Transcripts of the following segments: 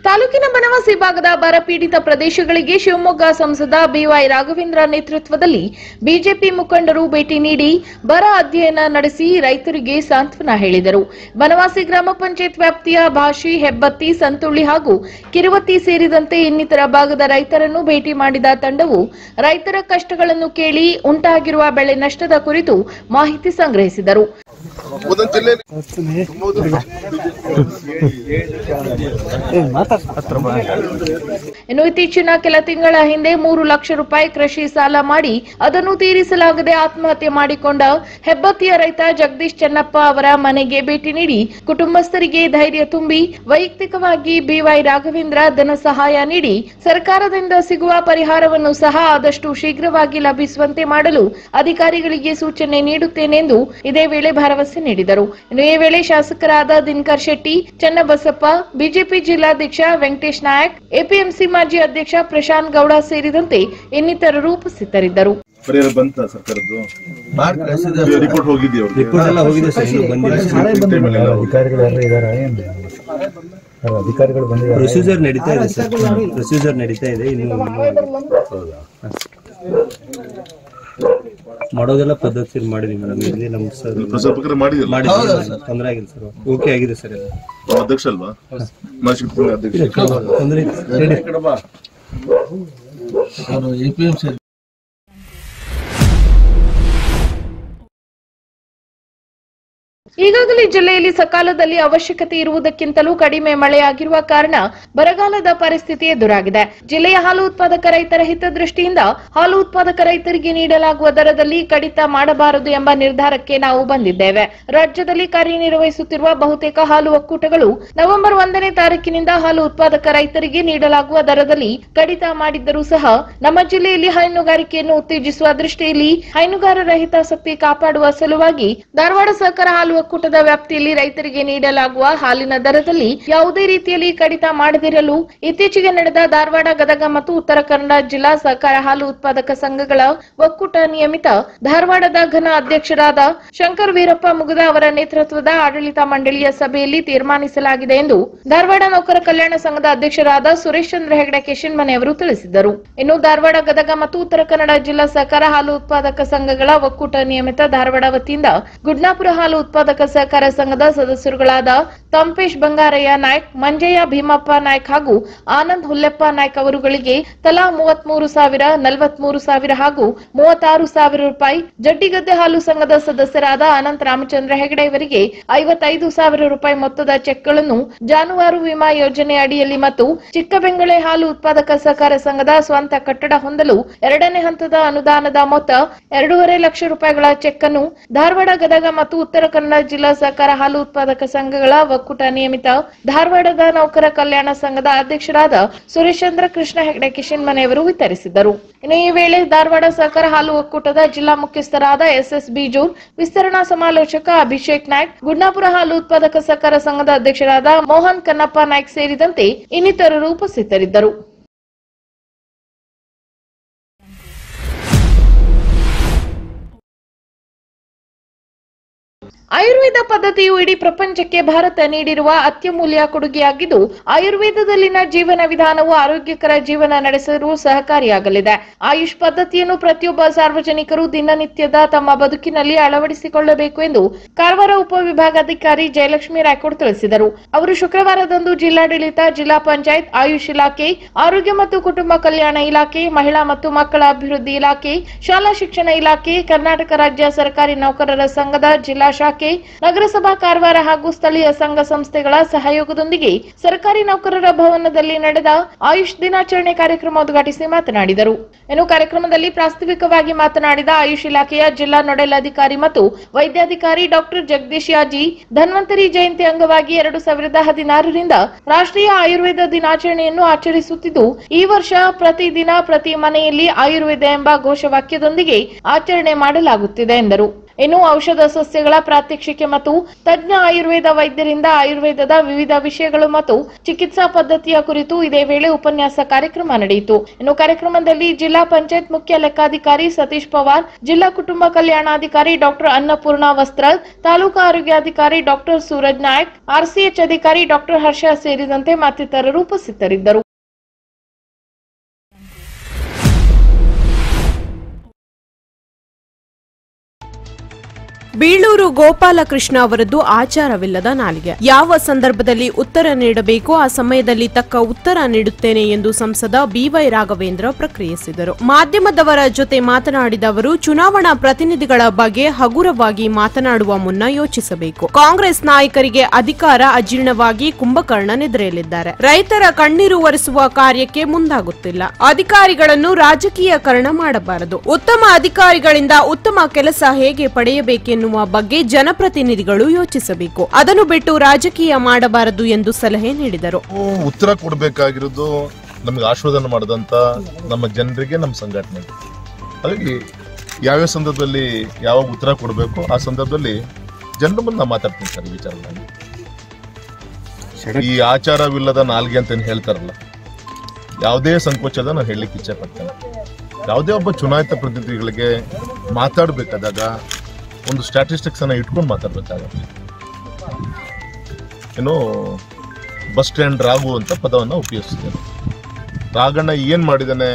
ತಾಲೂಕಿನ ಬನವಾಸಿ ಭಾಗದ ಬರಪೀಡಿತ ಪ್ರದೇಶಗಳಿಗೆ ಶಿವಮೊಗ್ಗ ಸಂಸದ ಬಿವೈ ರಾಘವೇಂದ್ರ ನೇತೃತ್ವದಲ್ಲಿ ಬಿಜೆಪಿ ಮುಖಂಡರು ಭೇಟಿ ನೀಡಿ ಬರ ಅಧ್ಯಯನ ನಡೆಸಿ ರೈತರಿಗೆ ಸಾಂತ್ವನ ಹೇಳಿದರು ಬನವಾಸಿ ಗ್ರಾಮ ಪಂಚಾಯತ್ ವ್ಯಾಪ್ತಿಯ ಭಾಷಿ ಹೆಬ್ಬತ್ತಿ ಸಂತುಳ್ಳಿ ಹಾಗೂ ಕಿರುವತ್ತಿ ಸೇರಿದಂತೆ ಇನ್ನಿತರ ಭಾಗದ ರೈತರನ್ನು ಭೇಟಿ ಮಾಡಿದ ತಂಡವು ರೈತರ ಕಷ್ಟಗಳನ್ನು ಕೇಳಿ ಉಂಟಾಗಿರುವ ಬೆಳೆ ನಷ್ಟದ ಕುರಿತು ಮಾಹಿತಿ ಸಂಗ್ರಹಿಸಿದರು ಒಂದೊಂದು ಜಿಲ್ಲೆಯಲ್ಲಿ ಇನ್ನು ಇತ್ತೀಚಿನ ಕೆಲ ತಿಂಗಳ ಹಿಂದೆ ಮೂರು ಲಕ್ಷ ರೂಪಾಯಿ ಕೃಷಿ ಸಾಲ ಮಾಡಿ ಅದನ್ನು ತೀರಿಸಲಾಗದೆ ಆತ್ಮಹತ್ಯೆ ಮಾಡಿಕೊಂಡ ಹೆಬ್ಬತ್ತಿಯ ರೈತ ಜಗದೀಶ್ ಚೆನ್ನಪ್ಪ ಅವರ ಮನೆಗೆ ಭೇಟಿ ನೀಡಿ ಕುಟುಂಬಸ್ಥರಿಗೆ ಧೈರ್ಯ ತುಂಬಿ ವೈಯಕ್ತಿಕವಾಗಿ ಬಿವೈ ರಾಘವೇಂದ್ರ ಧನ ಸಹಾಯ ನೀಡಿ ಸರ್ಕಾರದಿಂದ ಸಿಗುವ ಪರಿಹಾರವನ್ನು ಸಹ ಆದಷ್ಟು ಶೀಘ್ರವಾಗಿ ಲಭಿಸುವಂತೆ ಮಾಡಲು ಅಧಿಕಾರಿಗಳಿಗೆ ಸೂಚನೆ ನೀಡುತ್ತೇನೆಂದು ಇದೇ ವೇಳೆ ಭರವಸೆ ನೀಡಿದರು ಇನ್ನು ಈ ವೇಳೆ ಶಾಸಕರಾದ ದಿನಕರ್ ಶೆಟ್ಟಿ ಚನ್ನಬಸಪ್ಪ ಬಿಜೆಪಿ ಜಿಲ್ಲಾಧ್ಯಕ್ಷ ವೆಂಕಟೇಶ್ ನಾಯಕ್ ಎಪಿಎಂಸಿ ಮಾಜಿ ಅಧ್ಯಕ್ಷ ಪ್ರಶಾಂತ್ ಗೌಡ ಸೇರಿದಂತೆ ಇನ್ನಿತರರು ಉಪಸ್ಥಿತರಿದ್ದರು ಪರಿಹಾರ ಬಂತ ಸರ್ಕಾರದ್ದು ರಿಪೋರ್ಟ್ ಹೋಗಿದ್ಯಾ ಅವ್ರಿಗೆ ರಿಪೋರ್ಟ್ ಎಲ್ಲ ಹೋಗಿದೆ ಸರ್ ಇನ್ನೂ ಬಂದಿಲ್ಲ ಅಧಿಕಾರಿಗಳು ಯಾರು ಇದಾರ ಏನು ಯಾರು ಅಧಿಕಾರಿಗಳು ಬಂದಿದ್ದಾರೆ ಪ್ರೊಸೀಜರ್ ನಡೀತಾ ಇದೆ ಸರ್ ಪ್ರೊಸೀಜರ್ ನಡೀತಾ ಇದೆ ಇನ್ನು ಮಾಡೋದೆಲ್ಲ ಪದ್ಧತಿ ಮಾಡಿದೀವಿ ಮೇಡಮ್ ಇಲ್ಲಿ ನಮ್ ಸರ್ ಪ್ರಸಾದ್ ಪ್ರಕಾರ ಮಾಡಿದಿಲ್ಲ ಮಾಡಿದ್ದೀವಿ ತೊಂದರೆ ಆಗಿಲ್ಲ ಸರ್ ಓಕೆ ಆಗಿದೆ ಸರ್ ಎಲ್ಲ ಅಧ್ಯಕ್ಷ ಅಲ್ವಾ ಮಾಜಿ ಅಧ್ಯಕ್ಷ ತೊಂದರೆ ಇಲ್ಲ. ಹೇಳಿ. ಈಗಾಗಲೇ ಜಿಲ್ಲೆಯಲ್ಲಿ ಸಕಾಲದಲ್ಲಿ ಅವಶ್ಯಕತೆ ಇರುವುದಕ್ಕಿಂತಲೂ ಕಡಿಮೆ ಮಳೆಯಾಗಿರುವ ಕಾರಣ ಬರಗಾಲದ ಪರಿಸ್ಥಿತಿ ಎದುರಾಗಿದೆ ಜಿಲ್ಲೆಯ ಹಾಲು ಉತ್ಪಾದಕ ರೈತರ ಹಿತದೃಷ್ಟಿಯಿಂದ ಹಾಲು ಉತ್ಪಾದಕ ರೈತರಿಗೆ ನೀಡಲಾಗುವ ದರದಲ್ಲಿ ಕಡಿತ ಮಾಡಬಾರದು ಎಂಬ ನಿರ್ಧಾರಕ್ಕೆ ನಾವು ಬಂದಿದ್ದೇವೆ ರಾಜ್ಯದಲ್ಲಿ ಕಾರ್ಯನಿರ್ವಹಿಸುತ್ತಿರುವ ಬಹುತೇಕ ಹಾಲು ಒಕ್ಕೂಟಗಳು ನವೆಂಬರ್ ಒಂದನೇ ತಾರೀಕಿನಿಂದ ಹಾಲು ಉತ್ಪಾದಕ ರೈತರಿಗೆ ನೀಡಲಾಗುವ ದರದಲ್ಲಿ ಕಡಿತ ಮಾಡಿದ್ದರೂ ಸಹ ನಮ್ಮ ಜಿಲ್ಲೆಯಲ್ಲಿ ಹೈನುಗಾರಿಕೆಯನ್ನು ಉತ್ತೇಜಿಸುವ ದೃಷ್ಟಿಯಲ್ಲಿ ಹೈನುಗಾರರ ಹಿತಾಸಕ್ತಿ ಕಾಪಾಡುವ ಸಲುವಾಗಿ ಧಾರವಾಡ ಸಹಕಾರ ಹಾಲು ಒಕ್ಕೂಟದ ವ್ಯಾಪ್ತಿಯಲ್ಲಿ ರೈತರಿಗೆ ನೀಡಲಾಗುವ ಹಾಲಿನ ದರದಲ್ಲಿ ಯಾವುದೇ ರೀತಿಯಲ್ಲಿ ಕಡಿತ ಮಾಡದಿರಲು ಇತ್ತೀಚೆಗೆ ನಡೆದ ಧಾರವಾಡ ಗದಗ ಮತ್ತು ಉತ್ತರ ಕನ್ನಡ ಜಿಲ್ಲಾ ಸಹಕಾರ ಹಾಲು ಉತ್ಪಾದಕ ಸಂಘಗಳ ಒಕ್ಕೂಟ ನಿಯಮಿತ ಧಾರವಾಡದ ಘನ ಅಧ್ಯಕ್ಷರಾದ ಶಂಕರ್ ವೀರಪ್ಪ ಮುಗುದ ಅವರ ನೇತೃತ್ವದ ಆಡಳಿತ ಮಂಡಳಿಯ ಸಭೆಯಲ್ಲಿ ತೀರ್ಮಾನಿಸಲಾಗಿದೆ ಎಂದು ಧಾರವಾಡ ನೌಕರ ಕಲ್ಯಾಣ ಸಂಘದ ಅಧ್ಯಕ್ಷರಾದ ಸುರೇಶ್ ಚಂದ್ರ ಹೆಗಡೆ ಕೆಶಿನ್ಮನೆ ಅವರು ತಿಳಿಸಿದರು ಇನ್ನು ಧಾರವಾಡ ಗದಗ ಮತ್ತು ಉತ್ತರ ಕನ್ನಡ ಜಿಲ್ಲಾ ಸಹಕಾರ ಹಾಲು ಉತ್ಪಾದಕ ಸಂಘಗಳ ಒಕ್ಕೂಟ ನಿಯಮಿತ ಧಾರವಾಡ ವತಿಯಿಂದ ಗುಡ್ನಾಪುರ ಹಾಲು ಉತ್ಪಾದಕ ಸಹಕಾರ ಸಂಘದ ಸದಸ್ಯರುಗಳಾದ ತಂಪೇಶ್ ಬಂಗಾರಯ್ಯ ನಾಯ್ಕ್ ಮಂಜಯ್ಯ ಭೀಮಪ್ಪ ನಾಯ್ಕ್ ಹಾಗೂ ಆನಂದ್ ಹುಲ್ಲೆಪ್ಪ ನಾಯ್ಕ್ ಅವರುಗಳಿಗೆ ತಲಾ ಮೂವತ್ಮೂರು ಸಾವಿರ ನಲವತ್ಮೂರು ಸಾವಿರ ಹಾಗೂ ಮೂವತ್ತಾರು ಸಾವಿರ ರೂಪಾಯಿ ಜಡ್ಡಿಗದ್ದೆ ಹಾಲು ಸಂಘದ ಸದಸ್ಯರಾದ ಅನಂತ್ ರಾಮಚಂದ್ರ ಹೆಗಡೆ ಇವರಿಗೆ ಐವತ್ತೈದು ಸಾವಿರ ರೂಪಾಯಿ ಮೊತ್ತದ ಚೆಕ್ಗಳನ್ನು ಜಾನುವಾರು ವಿಮಾ ಯೋಜನೆ ಅಡಿಯಲ್ಲಿ ಮತ್ತು ಚಿಕ್ಕಬೆಂಗಳೆ ಹಾಲು ಉತ್ಪಾದಕ ಸಹಕಾರ ಸಂಘದ ಸ್ವಂತ ಕಟ್ಟಡ ಹೊಂದಲು ಎರಡನೇ ಹಂತದ ಅನುದಾನದ ಮೊತ್ತ ಎರಡೂವರೆ ಲಕ್ಷ ರೂಪಾಯಿಗಳ ಚೆಕ್ ಅನ್ನು ಧಾರವಾಡ ಗದಗ ಮತ್ತು ಉತ್ತರ ಕನ್ನಡ ಜಿಲ್ಲಾ ಸಹಕಾರ ಹಾಲು ಉತ್ಪಾದಕ ಸಂಘಗಳ ಒಕ್ಕೂಟ ನಿಯಮಿತ ಧಾರವಾಡದ ನೌಕರ ಕಲ್ಯಾಣ ಸಂಘದ ಅಧ್ಯಕ್ಷರಾದ ಸುರೇಶಚಂದ್ರ ಕೃಷ್ಣ ಹೆಗಡೆ ಕಿಶನ್ ಮನೆಯವರು ವಿತರಿಸಿದರು ಇನ್ನು ಈ ವೇಳೆ ಧಾರವಾಡ ಸಹಕಾರ ಹಾಲು ಒಕ್ಕೂಟದ ಜಿಲ್ಲಾ ಮುಖ್ಯಸ್ಥರಾದ ಎಸ್ ಎಸ್ ಬಿಜೂರ್ ವಿಸ್ತರಣಾ ಸಮಾಲೋಚಕ ಅಭಿಷೇಕ್ ನಾಯ್ಕ್ ಗುಡ್ನಾಪುರ ಹಾಲು ಉತ್ಪಾದಕ ಸಹಕಾರ ಸಂಘದ ಅಧ್ಯಕ್ಷರಾದ ಮೋಹನ್ ಕನ್ನಪ್ಪ ನಾಯ್ಕ್ ಸೇರಿದಂತೆ ಇನ್ನಿತರರು ಉಪಸ್ಥಿತರಿದ್ದರು ಆಯುರ್ವೇದ ಪದ್ಧತಿಯು ಇಡೀ ಪ್ರಪಂಚಕ್ಕೆ ಭಾರತ ನೀಡಿರುವ ಅತ್ಯಮೂಲ್ಯ ಕೊಡುಗೆಯಾಗಿದ್ದು ಆಯುರ್ವೇದದಲ್ಲಿನ ಜೀವನ ವಿಧಾನವು ಆರೋಗ್ಯಕರ ಜೀವನ ನಡೆಸಲು ಸಹಕಾರಿಯಾಗಲಿದೆ ಆಯುಷ್ ಪದ್ಧತಿಯನ್ನು ಪ್ರತಿಯೊಬ್ಬ ಸಾರ್ವಜನಿಕರು ದಿನನಿತ್ಯದ ತಮ್ಮ ಬದುಕಿನಲ್ಲಿ ಅಳವಡಿಸಿಕೊಳ್ಳಬೇಕು ಎಂದು ಕಾರವಾರ ಉಪವಿಭಾಗಾಧಿಕಾರಿ ಜಯಲಕ್ಷ್ಮಿ ರಾಯ್ಕೋಡ್ ತಿಳಿಸಿದರು ಅವರು ಶುಕ್ರವಾರದಂದು ಜಿಲ್ಲಾಡಳಿತ ಜಿಲ್ಲಾ ಪಂಚಾಯತ್ ಆಯುಷ್ ಇಲಾಖೆ ಆರೋಗ್ಯ ಮತ್ತು ಕುಟುಂಬ ಕಲ್ಯಾಣ ಇಲಾಖೆ ಮಹಿಳಾ ಮತ್ತು ಮಕ್ಕಳ ಅಭಿವೃದ್ಧಿ ಇಲಾಖೆ ಶಾಲಾ ಶಿಕ್ಷಣ ಇಲಾಖೆ ಕರ್ನಾಟಕ ರಾಜ್ಯ ಸರ್ಕಾರಿ ನೌಕರರ ಸಂಘದ ಜಿಲ್ಲಾ ಶಾಖೆ ನಗರಸಭಾ ಕಾರವಾರ ಹಾಗೂ ಸ್ಥಳೀಯ ಸಂಘ ಸಂಸ್ಥೆಗಳ ಸಹಯೋಗದೊಂದಿಗೆ ಸರ್ಕಾರಿ ನೌಕರರ ಭವನದಲ್ಲಿ ನಡೆದ ಆಯುಷ್ ದಿನಾಚರಣೆ ಕಾರ್ಯಕ್ರಮ ಉದ್ಘಾಟಿಸಿ ಮಾತನಾಡಿದರು ಇನ್ನು ಕಾರ್ಯಕ್ರಮದಲ್ಲಿ ಪ್ರಾಸ್ತಾವಿಕವಾಗಿ ಮಾತನಾಡಿದ ಆಯುಷ್ ಇಲಾಖೆಯ ಜಿಲ್ಲಾ ನೋಡೆಲ್ ಅಧಿಕಾರಿ ಮತ್ತು ವೈದ್ಯಾಧಿಕಾರಿ ಡಾಕ್ಟರ್ ಜಗದೀಶ್ ಯಾಜಿ ಧನ್ವಂತರಿ ಜಯಂತಿ ಅಂಗವಾಗಿ ಎರಡು ಸಾವಿರದ ಹದಿನಾರರಿಂದ ರಾಷ್ಟ್ರೀಯ ಆಯುರ್ವೇದ ದಿನಾಚರಣೆಯನ್ನು ಆಚರಿಸುತ್ತಿದ್ದು ಈ ವರ್ಷ ಪ್ರತಿದಿನ ಪ್ರತಿ ಮನೆಯಲ್ಲಿ ಆಯುರ್ವೇದ ಎಂಬ ಘೋಷವಾಕ್ಯದೊಂದಿಗೆ ಆಚರಣೆ ಮಾಡಲಾಗುತ್ತಿದೆ ಎಂದರು ಇನ್ನು ಔಷಧ ಸಸ್ಯಗಳ ಪ್ರಾತ್ಯಕ್ಷಿಕೆ ಮತ್ತು ತಜ್ಞ ಆಯುರ್ವೇದ ವೈದ್ಯರಿಂದ ಆಯುರ್ವೇದದ ವಿವಿಧ ವಿಷಯಗಳು ಮತ್ತು ಚಿಕಿತ್ಸಾ ಪದ್ಧತಿಯ ಕುರಿತು ಇದೇ ವೇಳೆ ಉಪನ್ಯಾಸ ಕಾರ್ಯಕ್ರಮ ನಡೆಯಿತು ಇನ್ನು ಕಾರ್ಯಕ್ರಮದಲ್ಲಿ ಜಿಲ್ಲಾ ಪಂಚಾಯತ್ ಮುಖ್ಯ ಲೆಕ್ಕಾಧಿಕಾರಿ ಸತೀಶ್ ಪವಾರ್ ಜಿಲ್ಲಾ ಕುಟುಂಬ ಕಲ್ಯಾಣಾಧಿಕಾರಿ ಡಾಕ್ಟರ್ ಅನ್ನಪೂರ್ಣ ವಸ್ತ್ರದ್ ತಾಲೂಕು ಆರೋಗ್ಯಾಧಿಕಾರಿ ಡಾಕ್ಟರ್ ಸೂರಜ್ ನಾಯಕ್ ಆರ್ಸಿಎಚ್ ಅಧಿಕಾರಿ ಡಾಕ್ಟರ್ ಹರ್ಷ ಸೇರಿದಂತೆ ಮತ್ತಿತರರು ಉಪಸ್ಥಿತರಿದ್ದರು ಬೀಳೂರು ಗೋಪಾಲಕೃಷ್ಣ ಅವರದ್ದು ಆಚಾರವಿಲ್ಲದ ನಾಲಿಗೆ ಯಾವ ಸಂದರ್ಭದಲ್ಲಿ ಉತ್ತರ ನೀಡಬೇಕು ಆ ಸಮಯದಲ್ಲಿ ತಕ್ಕ ಉತ್ತರ ನೀಡುತ್ತೇನೆ ಎಂದು ಸಂಸದ ಬಿವೈ ರಾಘವೇಂದ್ರ ಪ್ರಕ್ರಿಯಿಸಿದರು ಮಾಧ್ಯಮದವರ ಜೊತೆ ಮಾತನಾಡಿದ ಅವರು ಚುನಾವಣಾ ಪ್ರತಿನಿಧಿಗಳ ಬಗ್ಗೆ ಹಗುರವಾಗಿ ಮಾತನಾಡುವ ಮುನ್ನ ಯೋಚಿಸಬೇಕು ಕಾಂಗ್ರೆಸ್ ನಾಯಕರಿಗೆ ಅಧಿಕಾರ ಅಜೀರ್ಣವಾಗಿ ಕುಂಭಕರ್ಣ ನಿದ್ರೆಯಲ್ಲಿದ್ದಾರೆ ರೈತರ ಕಣ್ಣೀರು ಒರೆಸುವ ಕಾರ್ಯಕ್ಕೆ ಮುಂದಾಗುತ್ತಿಲ್ಲ ಅಧಿಕಾರಿಗಳನ್ನು ರಾಜಕೀಯಕರಣ ಮಾಡಬಾರದು ಉತ್ತಮ ಅಧಿಕಾರಿಗಳಿಂದ ಉತ್ತಮ ಕೆಲಸ ಹೇಗೆ ಪಡೆಯಬೇಕೆನ್ನುವ ಬಗ್ಗೆ ಜನಪ್ರತಿನಿಧಿಗಳು ಯೋಚಿಸಬೇಕು ಅದನ್ನು ಬಿಟ್ಟು ರಾಜಕೀಯ ಮಾಡಬಾರದು ಎಂದು ಸಲಹೆ ನೀಡಿದರು ನಾವು ಉತ್ತರ ಕೊಡಬೇಕಾಗಿರೋದು ನಮಗೆ ಆಶೀರ್ವಾದನ ಮಾಡಿದಂತ ನಮ್ಮ ಜನರಿಗೆ ನಮ್ಮ ಸಂಘಟನೆಗೆ ಹಾಗಾಗಿ ಯಾವ್ಯಾವ ಸಂದರ್ಭದಲ್ಲಿ ಯಾವಾಗ ಉತ್ತರ ಕೊಡಬೇಕು ಆ ಸಂದರ್ಭದಲ್ಲಿ ಜನರ ಮುಂದೆ ನಾ ಮಾತಾಡ್ತೀನಿ ಸರ್ ಈ ವಿಚಾರದಲ್ಲಿ ಈ ಆಚಾರವಿಲ್ಲದ ನಾಲ್ಗೆ ಅಂತ ಏನ್ ಹೇಳ್ತಾರಲ್ಲ ಯಾವುದೇ ಸಂಕೋಚದ ನಾನು ಹೇಳಲಿಕ್ಕೆ ಇಚ್ಛೆ ಪಡ್ತೇನೆ ಯಾವುದೇ ಒಬ್ಬ ಚುನಾಯಿತ ಪ್ರತಿನಿಧಿಗಳಿಗೆ ಮಾತಾಡಬೇಕಾದಾಗ ಒಂದು ಸ್ಟ್ಯಾಟಿಸ್ಟಿಕ್ಸ್ ಅನ್ನ ಇಟ್ಕೊಂಡು ಮಾತಾಡ್ಬೇಕಾಗತ್ತೆ ಏನು ಬಸ್ ಸ್ಟ್ಯಾಂಡ್ ರಾಗು ಅಂತ ಪದವನ್ನು ಉಪಯೋಗಿಸಿದ್ದಾರೆ ರಾಗಣ್ಣ ಏನ್ ಮಾಡಿದಾನೆ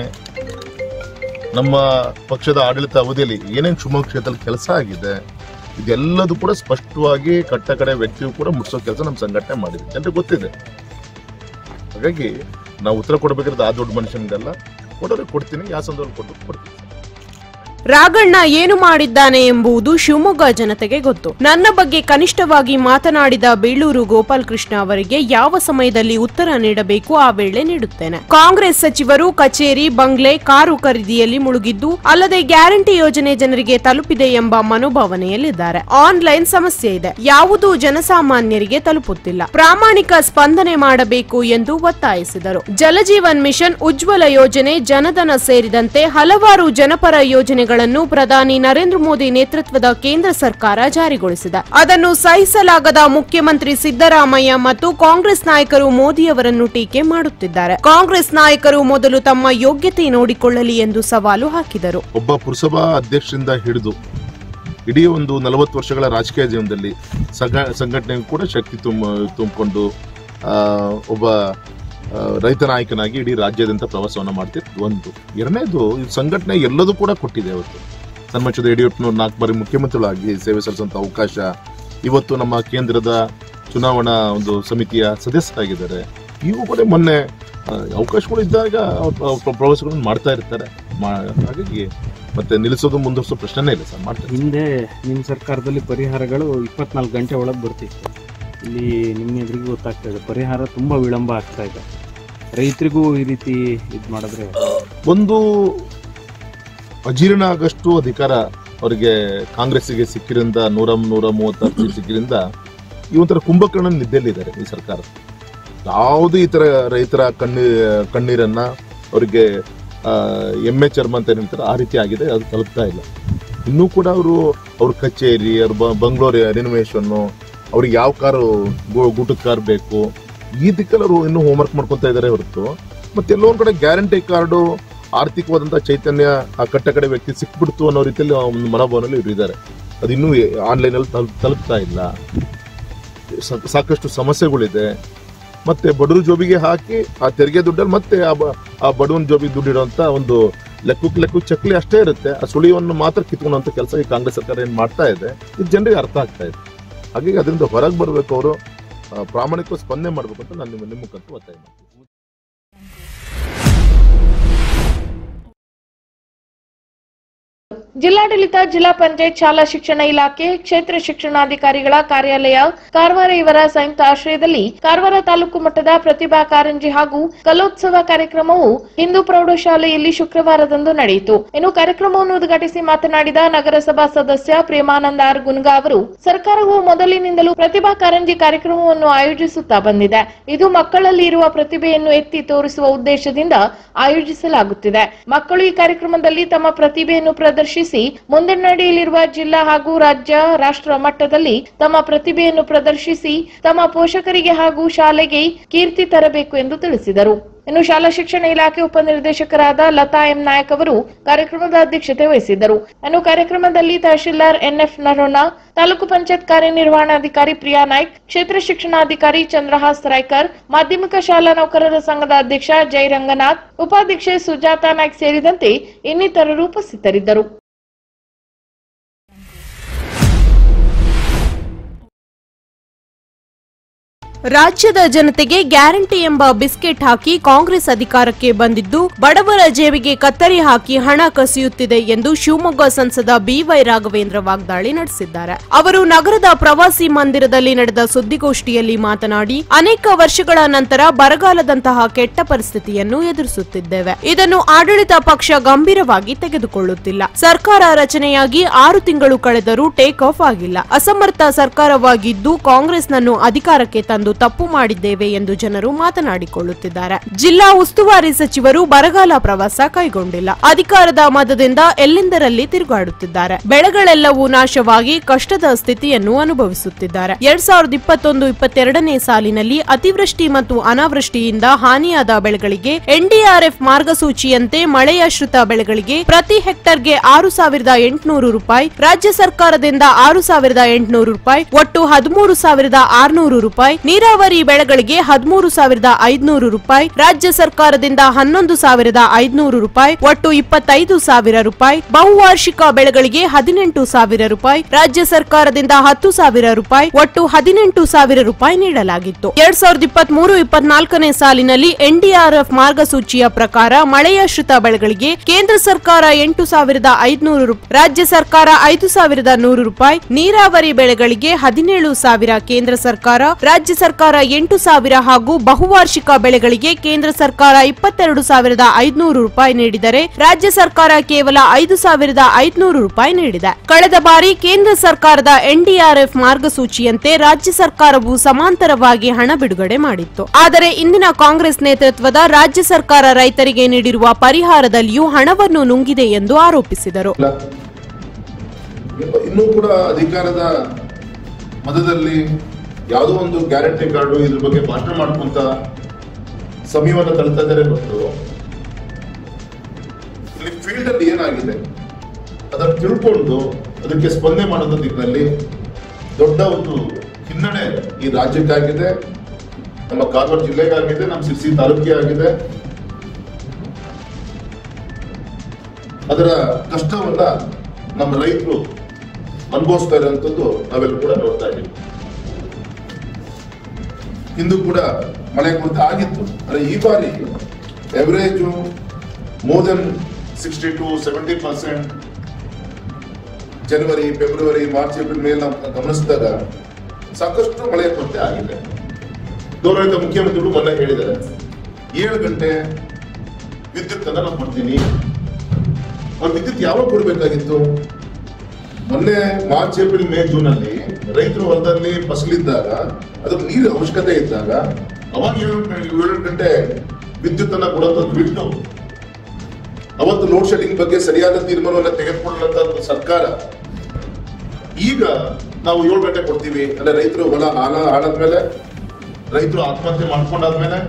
ನಮ್ಮ ಪಕ್ಷದ ಆಡಳಿತ ಅವಧಿಯಲ್ಲಿ ಏನೇನು ಶಿವಮೊಗ್ಗ ಕ್ಷೇತ್ರದಲ್ಲಿ ಕೆಲಸ ಆಗಿದೆ ಇದೆಲ್ಲದೂ ಕೂಡ ಸ್ಪಷ್ಟವಾಗಿ ಕಟ್ಟ ಕಡೆ ವ್ಯಕ್ತಿಯು ಕೂಡ ಮುಟ್ಸೋ ಕೆಲಸ ನಮ್ಮ ಸಂಘಟನೆ ಮಾಡಿದೆ ಜನರಿಗೆ ಗೊತ್ತಿದೆ ಹಾಗಾಗಿ ನಾವು ಉತ್ತರ ಕೊಡಬೇಕಾದ್ರೆ ಆ ದೊಡ್ಡ ಮನುಷ್ಯನಿಗೆಲ್ಲ ಕೊಡೋರೆ ಕೊಡ್ತೀನಿ ಯಾವ ಸಂದರ್ಭ ಕೊಟ್ಟು ಕೊಡ್ತೀನಿ ರಾಘಣ್ಣ ಏನು ಮಾಡಿದ್ದಾನೆ ಎಂಬುದು ಶಿವಮೊಗ್ಗ ಜನತೆಗೆ ಗೊತ್ತು ನನ್ನ ಬಗ್ಗೆ ಕನಿಷ್ಠವಾಗಿ ಮಾತನಾಡಿದ ಬೇಳೂರು ಗೋಪಾಲಕೃಷ್ಣ ಅವರಿಗೆ ಯಾವ ಸಮಯದಲ್ಲಿ ಉತ್ತರ ನೀಡಬೇಕು ಆ ವೇಳೆ ನೀಡುತ್ತೇನೆ ಕಾಂಗ್ರೆಸ್ ಸಚಿವರು ಕಚೇರಿ ಬಂಗ್ಲೆ ಕಾರು ಖರೀದಿಯಲ್ಲಿ ಮುಳುಗಿದ್ದು ಅಲ್ಲದೆ ಗ್ಯಾರಂಟಿ ಯೋಜನೆ ಜನರಿಗೆ ತಲುಪಿದೆ ಎಂಬ ಮನೋಭಾವನೆಯಲ್ಲಿದ್ದಾರೆ ಆನ್ಲೈನ್ ಸಮಸ್ಯೆ ಇದೆ ಯಾವುದೂ ಜನಸಾಮಾನ್ಯರಿಗೆ ತಲುಪುತ್ತಿಲ್ಲ ಪ್ರಾಮಾಣಿಕ ಸ್ಪಂದನೆ ಮಾಡಬೇಕು ಎಂದು ಒತ್ತಾಯಿಸಿದರು ಜಲಜೀವನ್ ಮಿಷನ್ ಉಜ್ವಲ ಯೋಜನೆ ಜನಧನ ಸೇರಿದಂತೆ ಹಲವಾರು ಜನಪರ ಯೋಜನೆಗಳನ್ನು ಪ್ರಧಾನಿ ನರೇಂದ್ರ ಮೋದಿ ನೇತೃತ್ವದ ಕೇಂದ್ರ ಸರ್ಕಾರ ಜಾರಿಗೊಳಿಸಿದೆ ಅದನ್ನು ಸಹಿಸಲಾಗದ ಮುಖ್ಯಮಂತ್ರಿ ಸಿದ್ದರಾಮಯ್ಯ ಮತ್ತು ಕಾಂಗ್ರೆಸ್ ನಾಯಕರು ಮೋದಿಯವರನ್ನು ಟೀಕೆ ಮಾಡುತ್ತಿದ್ದಾರೆ ಕಾಂಗ್ರೆಸ್ ನಾಯಕರು ಮೊದಲು ತಮ್ಮ ಯೋಗ್ಯತೆ ನೋಡಿಕೊಳ್ಳಲಿ ಎಂದು ಸವಾಲು ಹಾಕಿದರು ಒಬ್ಬ ಪುರಸಭಾ ಅಧ್ಯಕ್ಷರಿಂದ ಹಿಡಿದು ಇಡೀ ಒಂದು ನಲವತ್ತು ವರ್ಷಗಳ ರಾಜಕೀಯ ಜೀವನದಲ್ಲಿ ಸಂಘ ಸಂಘಟನೆಗೂ ಕೂಡ ಶಕ್ತಿ ತುಂಬ ತುಂಬಿಕೊಂಡು ಒಬ್ಬ ಆ, ರೈತ ನಾಯಕನಾಗಿ ಇಡೀ ರಾಜ್ಯಾದ್ಯಂತ ಪ್ರವಾಸವನ್ನು ಮಾಡ್ತಿದ್ದು ಒಂದು ಎರಡನೇದು ಈ ಸಂಘಟನೆ ಎಲ್ಲದೂ ಕೂಡ ಕೊಟ್ಟಿದೆ ಅವತ್ತು ಸನ್ಮಾನದ ಯಡಿಯೂರಪ್ಪನವ್ರು ನಾಲ್ಕು ಬಾರಿ ಮುಖ್ಯಮಂತ್ರಿಗಳಾಗಿ ಸೇವೆ ಸಲ್ಲಿಸುವಂತ ಅವಕಾಶ ಇವತ್ತು ನಮ್ಮ ಕೇಂದ್ರದ ಚುನಾವಣಾ ಒಂದು ಸಮಿತಿಯ ಸದಸ್ಯರಾಗಿದ್ದಾರೆ ಇವು ಕೂಡ ಮೊನ್ನೆ ಆ, ಅವಕಾಶಗಳು ಇದ್ದಾಗ ಅವ್ರು ಅವ್ರ ಪ್ರವಾಸಗಳನ್ನು ಮಾಡ್ತಾ ಇರ್ತಾರೆ ಮಾ- ಹಾಗಾಗಿ ಮತ್ತೆ ನಿಲ್ಲಿಸೋದು ಮುಂದುವರಿಸೋ ಪ್ರಶ್ನೆನೇ ಇಲ್ಲ ಸರ್ ಮಾಡ್ತಾರೆ ಹಿಂದೆ ನಿಮ್ಮ ಸರ್ಕಾರದಲ್ಲಿ ಪರಿಹಾರಗಳು ಇಪ್ಪತ್ನಾಲ್ಕು ಗಂಟೆ ಒಳಗೆ ಬರ್ತಿತ್ತು ಇಲ್ಲಿ ನಿಮ್ಮ ಎದುರಿಗೆ ಗೊತ್ತಾಗ್ತಾ ಇದೆ ಪರಿಹಾರ ತುಂಬ ವಿಳಂಬ ಆಗ್ತಾ ಇದೆ ರೈತರಿಗೂ ಈ ರೀತಿ ಇದು ಮಾಡಿದ್ರೆ ಒಂದು ಅಜೀರ್ಣ ಆಗಷ್ಟು ಅಧಿಕಾರ ಅವರಿಗೆ ಕಾಂಗ್ರೆಸ್ಸಿಗೆ ಸಿಕ್ಕಿರಿಂದ ನೂರ ನೂರ ಮೂವತ್ತಾರು ಸೀಟ್ ಸಿಕ್ಕಿರಿಂದ ಈ ಒಂಥರ ಕುಂಭಕರ್ಣ ನಿದ್ದೆಲ್ಲಿದ್ದಾರೆ ಈ ಸರ್ಕಾರ ಯಾವುದು ಈ ತರ ರೈತರ ಕಣ್ಣೀ ಕಣ್ಣೀರನ್ನ ಅವರಿಗೆ ಎಮ್ಮೆ ಚರ್ಮ ಅಂತ ಏನ್ ಹೇಳ್ತಾರೆ ಆ ರೀತಿ ಆಗಿದೆ ಅದು ತಲುಪ್ತಾ ಇಲ್ಲ ಇನ್ನೂ ಕೂಡ ಅವರು ಅವ್ರ ಕಚೇರಿ ಅವ್ರ ಬ- ಬಂಗ್ಳೂರು ರಿನೋವೇಷನ್ನು ಅವ್ರಿಗೆ ಯಾವ ಕಾರು ಗೂಟದ ಕಾರ್ ಬೇಕು ಈ ದಿಕ್ಕಲ್ಲಿ ಅವರು ಇನ್ನೂ ಹೋಮ್ವರ್ಕ್ ಮಾಡ್ಕೊತಾ ಇದ್ದಾರೆ ಹೊರತು ಮತ್ತೆ ಎಲ್ಲೋ ಒಂದ್ ಕಡೆ ಗ್ಯಾರಂಟಿ ಕಾರ್ಡು ಆರ್ಥಿಕವಾದಂತ ಚೈತನ್ಯ ಆ ಕಟ್ಟ ಕಡೆ ವ್ಯಕ್ತಿ ಸಿಕ್ಬಿಡ್ತು ಅನ್ನೋ ರೀತಿಯಲ್ಲಿ ಆ ಒಂದು ಮನೋಭಾವನೆಯಲ್ಲಿ ಇವ್ರು ಇದ್ದಾರೆ ಅದು ಇನ್ನೂ ಆನ್ಲೈನ್ ಅಲ್ಲಿ ತಲುಪ್ ತಲುಪ್ತಾ ಇಲ್ಲ ಸಾ- ಸಾಕಷ್ಟು ಸಮಸ್ಯೆಗಳಿದೆ ಮತ್ತೆ ಬಡವ್ರ ಜೋಬಿಗೆ ಹಾಕಿ ಆ ತೆರಿಗೆ ದುಡ್ಡಲ್ಲಿ ಮತ್ತೆ ಆ ಬ- ಆ ಬಡವನ ಜೋಬಿಗೆ ದುಡ್ಡಿಡುವಂತ ಒಂದು ಲೆಕ್ಕಕ್ಕೆ ಲೆಕ್ಕ ಚಕ್ಲಿ ಅಷ್ಟೇ ಇರುತ್ತೆ ಆ ಸುಳಿವನ್ನು ಮಾತ್ರ ಕಿತ್ಕೊಳ್ಳುವಂತ ಕೆಲಸ ಈ ಕಾಂಗ್ರೆಸ್ ಸರ್ಕಾರ ಏನ್ ಮಾಡ್ತಾ ಇದೆ ಇದು ಜನರಿಗೆ ಅರ್ಥ ಆಗ್ತಾ ಇದೆ ಹಾಗಾಗಿ ಅದರಿಂದ ಹೊರಗೆ ಬರಬೇಕು ಅವರು ಪ್ರಾಮಾಣಿಕ ಸ್ಪಂದನೆ ಮಾಡ್ಬೇಕು ಅಂತ ನಾನು ನಿಮ್ಮ ನಿಮ್ಮ ಮುಖಾಂತರ ಒತ್ತಾಯ ಮಾಡ್ತೀನಿ ಜಿಲ್ಲಾಡಳಿತ ಜಿಲ್ಲಾ ಪಂಚಾಯತ್ ಶಾಲಾ ಶಿಕ್ಷಣ ಇಲಾಖೆ ಕ್ಷೇತ್ರ ಶಿಕ್ಷಣಾಧಿಕಾರಿಗಳ ಕಾರ್ಯಾಲಯ ಕಾರವಾರ ಇವರ ಸಂಯುಕ್ತ ಆಶ್ರಯದಲ್ಲಿ ಕಾರವಾರ ತಾಲೂಕು ಮಟ್ಟದ ಪ್ರತಿಭಾ ಕಾರಂಜಿ ಹಾಗೂ ಕಲೋತ್ಸವ ಕಾರ್ಯಕ್ರಮವು ಹಿಂದೂ ಪ್ರೌಢಶಾಲೆಯಲ್ಲಿ ಶುಕ್ರವಾರದಂದು ನಡೆಯಿತು ಇನ್ನು ಕಾರ್ಯಕ್ರಮವನ್ನು ಉದ್ಘಾಟಿಸಿ ಮಾತನಾಡಿದ ನಗರಸಭಾ ಸದಸ್ಯ ಪ್ರೇಮಾನಂದ ಆರ್ ಗುನ್ಗಾ ಅವರು ಸರ್ಕಾರವು ಮೊದಲಿನಿಂದಲೂ ಪ್ರತಿಭಾ ಕಾರಂಜಿ ಕಾರ್ಯಕ್ರಮವನ್ನು ಆಯೋಜಿಸುತ್ತಾ ಬಂದಿದೆ ಇದು ಮಕ್ಕಳಲ್ಲಿ ಇರುವ ಪ್ರತಿಭೆಯನ್ನು ಎತ್ತಿ ತೋರಿಸುವ ಉದ್ದೇಶದಿಂದ ಆಯೋಜಿಸಲಾಗುತ್ತಿದೆ ಮಕ್ಕಳು ಈ ಕಾರ್ಯಕ್ರಮದಲ್ಲಿ ತಮ್ಮ ಪ್ರತಿಭೆಯನ್ನು ಪ್ರದರ್ಶಿಸಿ ಹೆಚ್ಚಿಸಿ ಮುಂದೆ ನಡೆಯಲಿರುವ ಜಿಲ್ಲಾ ಹಾಗೂ ರಾಜ್ಯ ರಾಷ್ಟ್ರ ಮಟ್ಟದಲ್ಲಿ ತಮ್ಮ ಪ್ರತಿಭೆಯನ್ನು ಪ್ರದರ್ಶಿಸಿ ತಮ್ಮ ಪೋಷಕರಿಗೆ ಹಾಗೂ ಶಾಲೆಗೆ ಕೀರ್ತಿ ತರಬೇಕು ಎಂದು ತಿಳಿಸಿದರು ಇನ್ನು ಶಾಲಾ ಶಿಕ್ಷಣ ಇಲಾಖೆ ಉಪನಿರ್ದೇಶಕರಾದ ಲತಾ ಎಂ ನಾಯಕ್ ಅವರು ಕಾರ್ಯಕ್ರಮದ ಅಧ್ಯಕ್ಷತೆ ವಹಿಸಿದ್ದರು ಇನ್ನು ಕಾರ್ಯಕ್ರಮದಲ್ಲಿ ತಹಶೀಲ್ದಾರ್ ಎನ್ಎಫ್ ನರೋನಾ ತಾಲೂಕು ಪಂಚಾಯತ್ ಕಾರ್ಯನಿರ್ವಹಣಾಧಿಕಾರಿ ಪ್ರಿಯಾ ನಾಯ್ಕ್ ಕ್ಷೇತ್ರ ಶಿಕ್ಷಣಾಧಿಕಾರಿ ಚಂದ್ರಹಾಸ್ ರಾಯ್ಕರ್ ಮಾಧ್ಯಮಿಕ ಶಾಲಾ ನೌಕರರ ಸಂಘದ ಅಧ್ಯಕ್ಷ ಜೈ ರಂಗನಾಥ್ ಉಪಾಧ್ಯಕ್ಷೆ ಸುಜಾತಾ ನಾಯ್ಕ್ ಸೇರಿದಂತೆ ಇನ್ನಿತರರು ಉಪಸ್ಥಿತರಿದ್ದರು ರಾಜ್ಯದ ಜನತೆಗೆ ಗ್ಯಾರಂಟಿ ಎಂಬ ಬಿಸ್ಕೆಟ್ ಹಾಕಿ ಕಾಂಗ್ರೆಸ್ ಅಧಿಕಾರಕ್ಕೆ ಬಂದಿದ್ದು ಬಡವರ ಜೇಬಿಗೆ ಕತ್ತರಿ ಹಾಕಿ ಹಣ ಕಸಿಯುತ್ತಿದೆ ಎಂದು ಶಿವಮೊಗ್ಗ ಸಂಸದ ಬಿವೈ ರಾಘವೇಂದ್ರ ವಾಗ್ದಾಳಿ ನಡೆಸಿದ್ದಾರೆ ಅವರು ನಗರದ ಪ್ರವಾಸಿ ಮಂದಿರದಲ್ಲಿ ನಡೆದ ಸುದ್ದಿಗೋಷ್ಠಿಯಲ್ಲಿ ಮಾತನಾಡಿ ಅನೇಕ ವರ್ಷಗಳ ನಂತರ ಬರಗಾಲದಂತಹ ಕೆಟ್ಟ ಪರಿಸ್ಥಿತಿಯನ್ನು ಎದುರಿಸುತ್ತಿದ್ದೇವೆ ಇದನ್ನು ಆಡಳಿತ ಪಕ್ಷ ಗಂಭೀರವಾಗಿ ತೆಗೆದುಕೊಳ್ಳುತ್ತಿಲ್ಲ ಸರ್ಕಾರ ರಚನೆಯಾಗಿ ಆರು ತಿಂಗಳು ಕಳೆದರೂ ಟೇಕ್ ಆಫ್ ಆಗಿಲ್ಲ ಅಸಮರ್ಥ ಸರ್ಕಾರವಾಗಿದ್ದು ಕಾಂಗ್ರೆಸ್ನನ್ನು ಅಧಿಕಾರಕ್ಕೆ ತಂದು ತಪ್ಪು ಮಾಡಿದ್ದೇವೆ ಎಂದು ಜನರು ಮಾತನಾಡಿಕೊಳ್ಳುತ್ತಿದ್ದಾರೆ ಜಿಲ್ಲಾ ಉಸ್ತುವಾರಿ ಸಚಿವರು ಬರಗಾಲ ಪ್ರವಾಸ ಕೈಗೊಂಡಿಲ್ಲ ಅಧಿಕಾರದ ಮದದಿಂದ ಎಲ್ಲೆಂದರಲ್ಲಿ ತಿರುಗಾಡುತ್ತಿದ್ದಾರೆ ಬೆಳೆಗಳೆಲ್ಲವೂ ನಾಶವಾಗಿ ಕಷ್ಟದ ಸ್ಥಿತಿಯನ್ನು ಅನುಭವಿಸುತ್ತಿದ್ದಾರೆ ಎರಡ್ ಸಾವಿರದ ಇಪ್ಪತ್ತೊಂದು ಇಪ್ಪತ್ತೆರಡನೇ ಸಾಲಿನಲ್ಲಿ ಅತಿವೃಷ್ಟಿ ಮತ್ತು ಅನಾವೃಷ್ಟಿಯಿಂದ ಹಾನಿಯಾದ ಬೆಳೆಗಳಿಗೆ ಎನ್ಡಿಆರ್ಎಫ್ ಮಾರ್ಗಸೂಚಿಯಂತೆ ಮಳೆಯಾಶ್ರಿತ ಬೆಳೆಗಳಿಗೆ ಪ್ರತಿ ಹೆಕ್ಟರ್ಗೆ ಆರು ಸಾವಿರದ ಎಂಟುನೂರು ರೂಪಾಯಿ ರಾಜ್ಯ ಸರ್ಕಾರದಿಂದ ಆರು ಸಾವಿರದ ಎಂಟುನೂರು ರೂಪಾಯಿ ಒಟ್ಟು ಹದಿಮೂರು ಸಾವಿರದ ಆರುನೂರು ರೂಪಾಯಿ ನೀರಾವರಿ ಬೆಳೆಗಳಿಗೆ ಹದಿಮೂರು ಸಾವಿರದ ಐದುನೂರು ರೂಪಾಯಿ ರಾಜ್ಯ ಸರ್ಕಾರದಿಂದ ಹನ್ನೊಂದು ಸಾವಿರದ ಐದುನೂರು ರೂಪಾಯಿ ಒಟ್ಟು ಇಪ್ಪತ್ತೈದು ಸಾವಿರ ರೂಪಾಯಿ ಬಹುವಾರ್ಷಿಕ ಬೆಳೆಗಳಿಗೆ ಹದಿನೆಂಟು ಸಾವಿರ ರೂಪಾಯಿ ರಾಜ್ಯ ಸರ್ಕಾರದಿಂದ ಹತ್ತು ಸಾವಿರ ರೂಪಾಯಿ ಒಟ್ಟು ಹದಿನೆಂಟು ಸಾವಿರ ರೂಪಾಯಿ ನೀಡಲಾಗಿತ್ತು ಎರಡ್ ಸಾವಿರದ ಇಪ್ಪತ್ತ್ ಮೂರು ಇಪ್ಪತ್ನಾಲ್ಕನೇ ಸಾಲಿನಲ್ಲಿ ಎನ್ಡಿಆರ್ಎಫ್ ಮಾರ್ಗಸೂಚಿಯ ಪ್ರಕಾರ ಮಳೆಯಾಶ್ರಿತ ಬೆಳೆಗಳಿಗೆ ಕೇಂದ್ರ ಸರ್ಕಾರ ಎಂಟು ಸಾವಿರದ ಐದುನೂರು ರೂಪಾಯಿ ರಾಜ್ಯ ಸರ್ಕಾರ ಐದು ಸಾವಿರದ ನೂರು ರೂಪಾಯಿ ನೀರಾವರಿ ಬೆಳೆಗಳಿಗೆ ಹದಿನೇಳು ಸಾವಿರ ಕೇಂದ್ರ ಸರ್ಕಾರ ರಾಜ್ಯ ಸರ್ಕಾರ ಎಂಟು ಸಾವಿರ ಹಾಗೂ ಬಹುವಾರ್ಷಿಕ ಬೆಳೆಗಳಿಗೆ ಕೇಂದ್ರ ಸರ್ಕಾರ ಇಪ್ಪತ್ತೆರಡು ಸಾವಿರದ ಐದುನೂರು ರೂಪಾಯಿ ನೀಡಿದರೆ ರಾಜ್ಯ ಸರ್ಕಾರ ಕೇವಲ ಐದು ಸಾವಿರದ ಐದುನೂರು ರೂಪಾಯಿ ನೀಡಿದೆ ಕಳೆದ ಬಾರಿ ಕೇಂದ್ರ ಸರ್ಕಾರದ ಎನ್ಡಿಆರ್ಎಫ್ ಮಾರ್ಗಸೂಚಿಯಂತೆ ರಾಜ್ಯ ಸರ್ಕಾರವು ಸಮಾಂತರವಾಗಿ ಹಣ ಬಿಡುಗಡೆ ಮಾಡಿತ್ತು ಆದರೆ ಇಂದಿನ ಕಾಂಗ್ರೆಸ್ ನೇತೃತ್ವದ ರಾಜ್ಯ ಸರ್ಕಾರ ರೈತರಿಗೆ ನೀಡಿರುವ ಪರಿಹಾರದಲ್ಲಿಯೂ ಹಣವನ್ನು ನುಂಗಿದೆ ಎಂದು ಆರೋಪಿಸಿದರು ಇಲ್ಲ. ಇನ್ನೂ ಕೂಡ ಅಧಿಕಾರದ ಮದದಲ್ಲಿ ಯಾವುದೋ ಒಂದು ಗ್ಯಾರಂಟಿ ಕಾರ್ಡು ಇದ್ರ ಬಗ್ಗೆ ಭಾಷಣ ಮಾಡ್ಕೊಂತ ಸಮಯವನ್ನು ತಳ್ತಾ ಇದ್ದಾರೆ ಹೊರತು ಇಲ್ಲಿ ಫೀಲ್ಡ್ ಅಲ್ಲಿ ಏನಾಗಿದೆ ಅದನ್ನು ತಿಳ್ಕೊಂಡು ಅದಕ್ಕೆ ಸ್ಪಂದನೆ ಮಾಡೋದ್ರ ದಿಕ್ಕಿನಲ್ಲಿ ದೊಡ್ಡ ಒಂದು ಹಿನ್ನಡೆ ಈ ರಾಜ್ಯಕ್ಕಾಗಿದೆ ನಮ್ಮ ಕಾರವಾರ ಜಿಲ್ಲೆಗಾಗಿದೆ ನಮ್ಮ ಸಿರ್ಸಿ ತಾಲೂಕಿಗೆ ಆಗಿದೆ ಅದರ ಕಷ್ಟವನ್ನ ನಮ್ಮ ರೈತರು ಅನುಭವಿಸ್ತಾ ಇರುವಂತದ್ದು ನಾವೆಲ್ಲ ಕೂಡ ನೋಡ್ತಾ ಇದ್ದೀವಿ ಹಿಂದೂ ಕೂಡ ಮಳೆ ಕೊರತೆ ಆಗಿತ್ತು ಆದರೆ ಈ ಬಾರಿ average more than sixty to seventy percent January February March April ಮೇಲೆ ನಾವು ಗಮನಿಸಿದಾಗ ಸಾಕಷ್ಟು ಮಳೆಯ ಕೊರತೆ ಆಗಿದೆ ಗೌರವಿತ ಮುಖ್ಯಮಂತ್ರಿಗಳು ಮೊನ್ನೆ ಹೇಳಿದ್ದಾರೆ ಏಳು ಗಂಟೆ ವಿದ್ಯುತ್ ಅನ್ನ ನಾನು ಕೊಡ್ತೀನಿ ಅವ್ರು ವಿದ್ಯುತ್ ಯಾವಾಗ ಕೊಡಬೇಕಾಗಿತ್ತು ಮೊನ್ನೆ ಮಾರ್ಚ್ ಏಪ್ರಿಲ್ ಮೇ ಜೂನ್ ಅಲ್ಲಿ ರೈತರು ಹೊಲದಲ್ಲಿ ಫಸಲಿದ್ದಾಗ ಅದಕ್ಕೆ ನೀರು ಅವಶ್ಯಕತೆ ಇದ್ದಾಗ ಅವಾಗ ಏಳು ಏಳು ಗಂಟೆ ವಿದ್ಯುತ್ ಅನ್ನ ಕೊಡೋದು ಬಿಟ್ಟು ಅವತ್ತು ಲೋಡ್ ಶೆಡ್ಡಿಂಗ್ ಬಗ್ಗೆ ಸರಿಯಾದ ತೀರ್ಮಾನವನ್ನ ತೆಗೆದುಕೊಳ್ಳಂತ ಒಂದು ಸರ್ಕಾರ ಈಗ ನಾವು ಏಳು ಗಂಟೆ ಕೊಡ್ತೀವಿ ಅಂದ್ರೆ ರೈತರು ಹೊಲ ಹಾಲ ಹಾಳಾದ್ಮೇಲೆ ರೈತರು ಆತ್ಮಹತ್ಯೆ ಮಾಡ್ಕೊಂಡಾದ್ಮೇಲೆ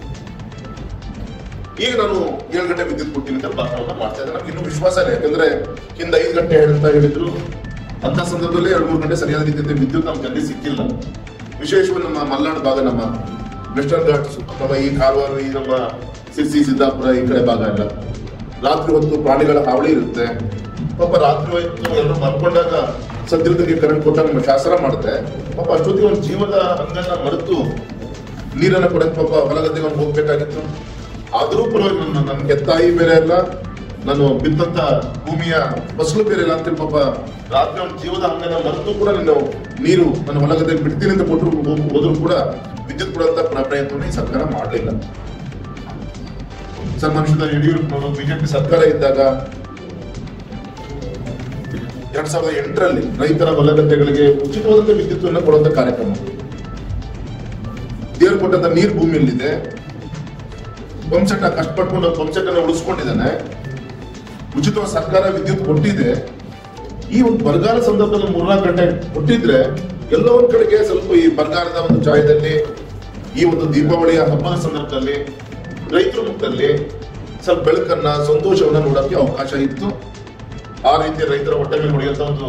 ಈಗ ನಾನು ಏಳು ಗಂಟೆ ವಿದ್ಯುತ್ ಕೊಡ್ತೀನಿ ಅಂತ ಭಾಷಣವನ್ನ ಮಾಡ್ತಾ ಇದ್ದಾರೆ ನಮ್ಗೆ ಇನ್ನೂ ವಿಶ್ವಾಸ ಇಲ್ಲ ಯಾಕಂದ್ರೆ ಹಿಂದೆ ಐದು ಗಂಟೆ ಅಂತ ಹೇಳಿದ್ರು ಅಂತ ಸಂದರ್ಭದಲ್ಲಿ ಎರಡು ಮೂರು ಗಂಟೆ ಸರಿಯಾದ ರೀತಿಯಲ್ಲಿ ವಿದ್ಯುತ್ ನಮ್ಮ ಜನರಿಗೆ ಸಿಕ್ಕಿಲ್ಲ ವಿಶೇಷವಾಗಿ ನಮ್ಮ ಮಲೆನಾಡು ಭಾಗ ನಮ್ಮ ವೆಸ್ಟರ್ನ್ ಘಾಟ್ಸ್ ನಮ್ಮ ಈ ಕಾರವಾರ ಈ ನಮ್ಮ ಸಿರ್ಸಿ ಸಿದ್ದಾಪುರ ಈ ಕಡೆ ಭಾಗ ಎಲ್ಲ ರಾತ್ರಿ ಹೊತ್ತು ಪ್ರಾಣಿಗಳ ಹಾವಳಿ ಇರುತ್ತೆ ಪಾಪ ರಾತ್ರಿ ಹೊತ್ತು ಎಲ್ಲರೂ ಮಲ್ಕೊಂಡಾಗ ಸದ್ಯದಕ್ಕೆ ಕರೆಂಟ್ ಕೊಟ್ಟಾಗ ನಮ್ಮ ಶಾಸನ ಮಾಡುತ್ತೆ ಪಾಪ ಅಷ್ಟೊತ್ತಿಗೆ ಒಂದು ಜೀವದ ಹಂಗನ್ನ ಮರೆತು ನೀರನ್ನ ಕೊಡಕ್ಕೆ ಪಾಪ ಹೊಲಗದ್ದೆಗೆ ಅವ್ನು ಹೋಗ್ಬೇಕಾಗಿತ್ತು ಆದರೂ ಪರವಾಗಿ ನನ್ನ ನನ್ನ ಹೆತ್ತಾಯಿ ಬೇರೆ ಅಲ್ಲ ನಾನು ಬಿತ್ತಂತ ಭೂಮಿಯ ಫಸಲು ಬೇರೆ ಇಲ್ಲ ಅಂತೇಳಿ ಪಾಪ ರಾತ್ರಿ ಅವ್ನ ಜೀವದ ಹಂಗನ್ನ ಮರೆತು ಕೂಡ ನಾನು ನೀರು ನನ್ನ ಹೊಲಗದ್ದೆಗೆ ಬಿಡ್ತೀನಿ ಅಂತ ಕೊಟ್ಟರು ಹೋದ್ರು ಕೂಡ ವಿದ್ಯುತ್ ಕೊಡುವಂತ ಪ್ರ- ಪ್ರಯತ್ನವನ್ನು ಈ ಸರ್ಕಾರ ಮಾಡಲಿಲ್ಲ ಸನ್ಮಾನಿಸಿದ ಯಡಿಯೂರಪ್ಪನವರು ಬಿಜೆಪಿ ಸರ್ಕಾರ ಇದ್ದಾಗ ಎರಡ್ ಸಾವಿರದ ಎಂಟರಲ್ಲಿ ರೈತರ ಹೊಲಗದ್ದೆಗಳಿಗೆ ಉಚಿತವಾದಂತ ವಿದ್ಯುತ್ತನ್ನು ಕೊಡುವಂತ ಕಾರ್ಯಕ್ರಮ ದೇವರು ಕೊಟ್ಟಂತ ನೀರು ಭೂಮಿಯಲ್ಲಿದೆ ಪಂಪ್ಸೆಟ್ ಕಷ್ಟಪಟ್ಕೊಂಡು ಪಂಪ್ಸೆಟ್ ಅನ್ನು ಉಳಿಸ್ಕೊಂಡಿದ್ದಾನೆ ಉಚಿತವಾದ ಸರ್ಕಾರ ವಿದ್ಯುತ್ ಕೊಟ್ಟಿದೆ ಈ ಒಂದು ಬರಗಾಲ ಸಂದರ್ಭದಲ್ಲಿ ಮೂರ್ನಾಲ್ಕು ಗಂಟೆ ಕೊಟ್ಟಿದ್ರೆ ಎಲ್ಲೋ ಒಂದ್ ಕಡೆಗೆ ಸ್ವಲ್ಪ ಈ ಬರಗಾಲದ ಒಂದು ಛಾಯದಲ್ಲಿ ಈ ಒಂದು ದೀಪಾವಳಿಯ ಹಬ್ಬದ ಸಂದರ್ಭದಲ್ಲಿ ರೈತರ ಮುಖದಲ್ಲಿ ಸ್ವಲ್ಪ ಬೆಳಕನ್ನ ಸಂತೋಷವನ್ನ ನೋಡೋಕೆ ಅವಕಾಶ ಇತ್ತು ಆ ರೀತಿ ರೈತರ ಹೊಟ್ಟೆ ಮೇಲೆ ಹೊಡೆಯುವಂತ ಒಂದು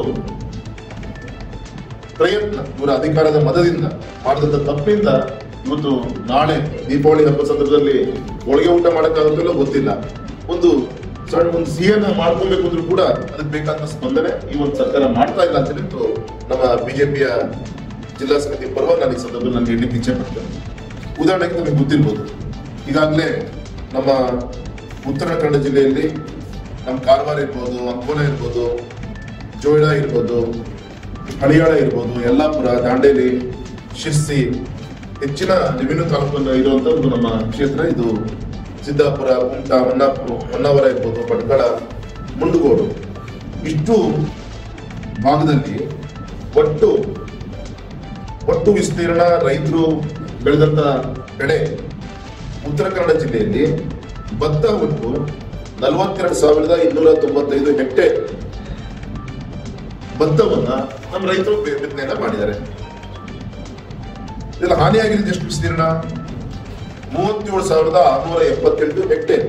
ಪ್ರಯತ್ನ ಇವರ ಅಧಿಕಾರದ ಮದದಿಂದ ಮಾಡಿದಂತ ತಪ್ಪಿಂದ ಇವತ್ತು ನಾಳೆ ದೀಪಾವಳಿ ಹಬ್ಬ ಸಂದರ್ಭದಲ್ಲಿ ಹೋಳಿಗೆ ಊಟ ಮಾಡಕ್ಕಾಗುತ್ತಲ್ಲೋ ಗೊತ್ತಿಲ್ಲ ಒಂದು ಸಣ್ಣ ಒಂದು ಸಿಹಿಯನ್ನ ಮಾಡ್ಕೊಬೇಕು ಅಂದ್ರೂ ಕೂಡ ಅದಕ್ಕೆ ಬೇಕಾದ ಸ್ಪಂದನೆ ಈ ಒಂದು ಸರ್ಕಾರ ಮಾಡ್ತಾ ಇಲ್ಲ ಅಂತ ಹೇಳಿದ್ದು ನಮ್ಮ ಬಿಜೆಪಿಯ ಜಿಲ್ಲಾ ಸಮಿತಿ ಪರವಾಗಿ ನಾನು ಈ ಸಂದರ್ಭದಲ್ಲಿ ನಾನು ಹೇಳಲಿಕ್ಕೆ ಇಚ್ಛೆ ಪಡ್ತೇನೆ ಉದಾಹರಣೆಗೆ ನಮಗೆ ಗೊತ್ತಿರ್ಬೋದು ಈಗಾಗಲೇ ನಮ್ಮ ಉತ್ತರ ಕನ್ನಡ ಜಿಲ್ಲೆಯಲ್ಲಿ ನಮ್ಮ ಕಾರವಾರ ಇರ್ಬೋದು ಅಂಕೋಲ ಇರ್ಬೋದು ಜೋಯಿಡಾ ಇರ್ಬೋದು ಹಳಿಯಾಳ ಇರ್ಬೋದು ಯಲ್ಲಾಪುರ ದಾಂಡೇಲಿ ಶಿರ್ಸಿ ಹೆಚ್ಚಿನ ರೆವಿನ್ಯೂ ತಾಲೂಕನ್ನು ಇರುವಂತ ಒಂದು ನಮ್ಮ ಕ್ಷೇತ್ರ ಇದು ಸಿದ್ದಾಪುರ ಕುಮಟಾ ಹೊನ್ನಾಪುರ ಹೊನ್ನಾವರ ಇರ್ಬೋದು ಭಟ್ಕಳ ಮುಂಡಗೋಡು ಇಷ್ಟು ಭಾಗದಲ್ಲಿ ಒಟ್ಟು ಒಟ್ಟು ವಿಸ್ತೀರ್ಣ ರೈತರು ಬೆಳೆದಂತ ಬೆಳೆ ಉತ್ತರ ಕನ್ನಡ ಜಿಲ್ಲೆಯಲ್ಲಿ ಭತ್ತ ಒಟ್ಟು ನಲವತ್ತೆರಡು ಸಾವಿರದ ಇನ್ನೂರ ತೊಂಬತ್ತೈದು ಹೆಕ್ಟೇರ್ ಭತ್ತವನ್ನ ನಮ್ಮ ರೈತರು ಬಿ- ಬಿತ್ತನೆಯನ್ನ ಮಾಡಿದ್ದಾರೆ ಇದೆಲ್ಲ ಹಾನಿಯಾಗಿರೋದು ಎಷ್ಟು ವಿಸ್ತೀರ್ಣ ಮೂವತ್ತೇಳು ಸಾವಿರದ ಆರುನೂರ ಎಪ್ಪತ್ತೆಂಟು ಹೆಕ್ಟೇರ್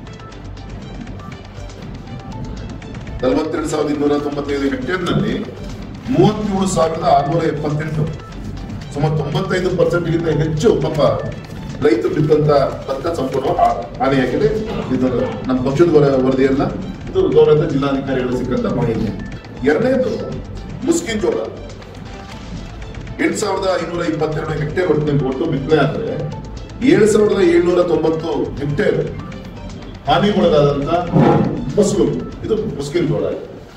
ನಲವತ್ತೆರಡು ಸಾವಿರದ ಇನ್ನೂರ ತೊಂಬತ್ತೈದು ಹೆಕ್ಟೇರ್ನಲ್ಲಿ ಮೂವತ್ತೇಳು ಸಾವಿರದ ಆರುನೂರ ಎಪ್ಪತ್ತೆಂಟು ಸುಮಾರು ತೊಂಬತ್ತೈದು ಪರ್ಸೆಂಟ್ಗಿಂತ ಹೆಚ್ಚು ಪಾಪ ರೈತರು ಬಿತ್ತಂತ ಭತ್ತ ಸಂಪೂರ್ಣ ಹಾ- ಹಾನಿಯಾಗಿದೆ ಇದು ನಮ್ಮ ಪಕ್ಷದ ವರ- ವರದಿಯಲ್ಲ ಇದು ಗೌರವ ಜಿಲ್ಲಾಧಿಕಾರಿಗಳು ಸಿಕ್ಕಂತ ಮಾಹಿತಿ ಎರಡನೇದು ಮುಸ್ಕಿನ್ ಜೋಳ ಎಂಟು ಸಾವಿರದ ಐನೂರ ಇಪ್ಪತ್ತೆರಡು ಹೆಕ್ಟೇರ್ ಒಟ್ಟು ಒಟ್ಟು ಬಿತ್ತನೆ ಆದ್ರೆ ಏಳು ಸಾವಿರದ ಏಳ್ನೂರ ತೊಂಬತ್ತು ಹೆಕ್ಟೇರ್ ಹಾನಿಗೊಳಗಾದಂತ ಫಸಲು ಇದು ಮುಸ್ಕಿನ್ ಜೋಳ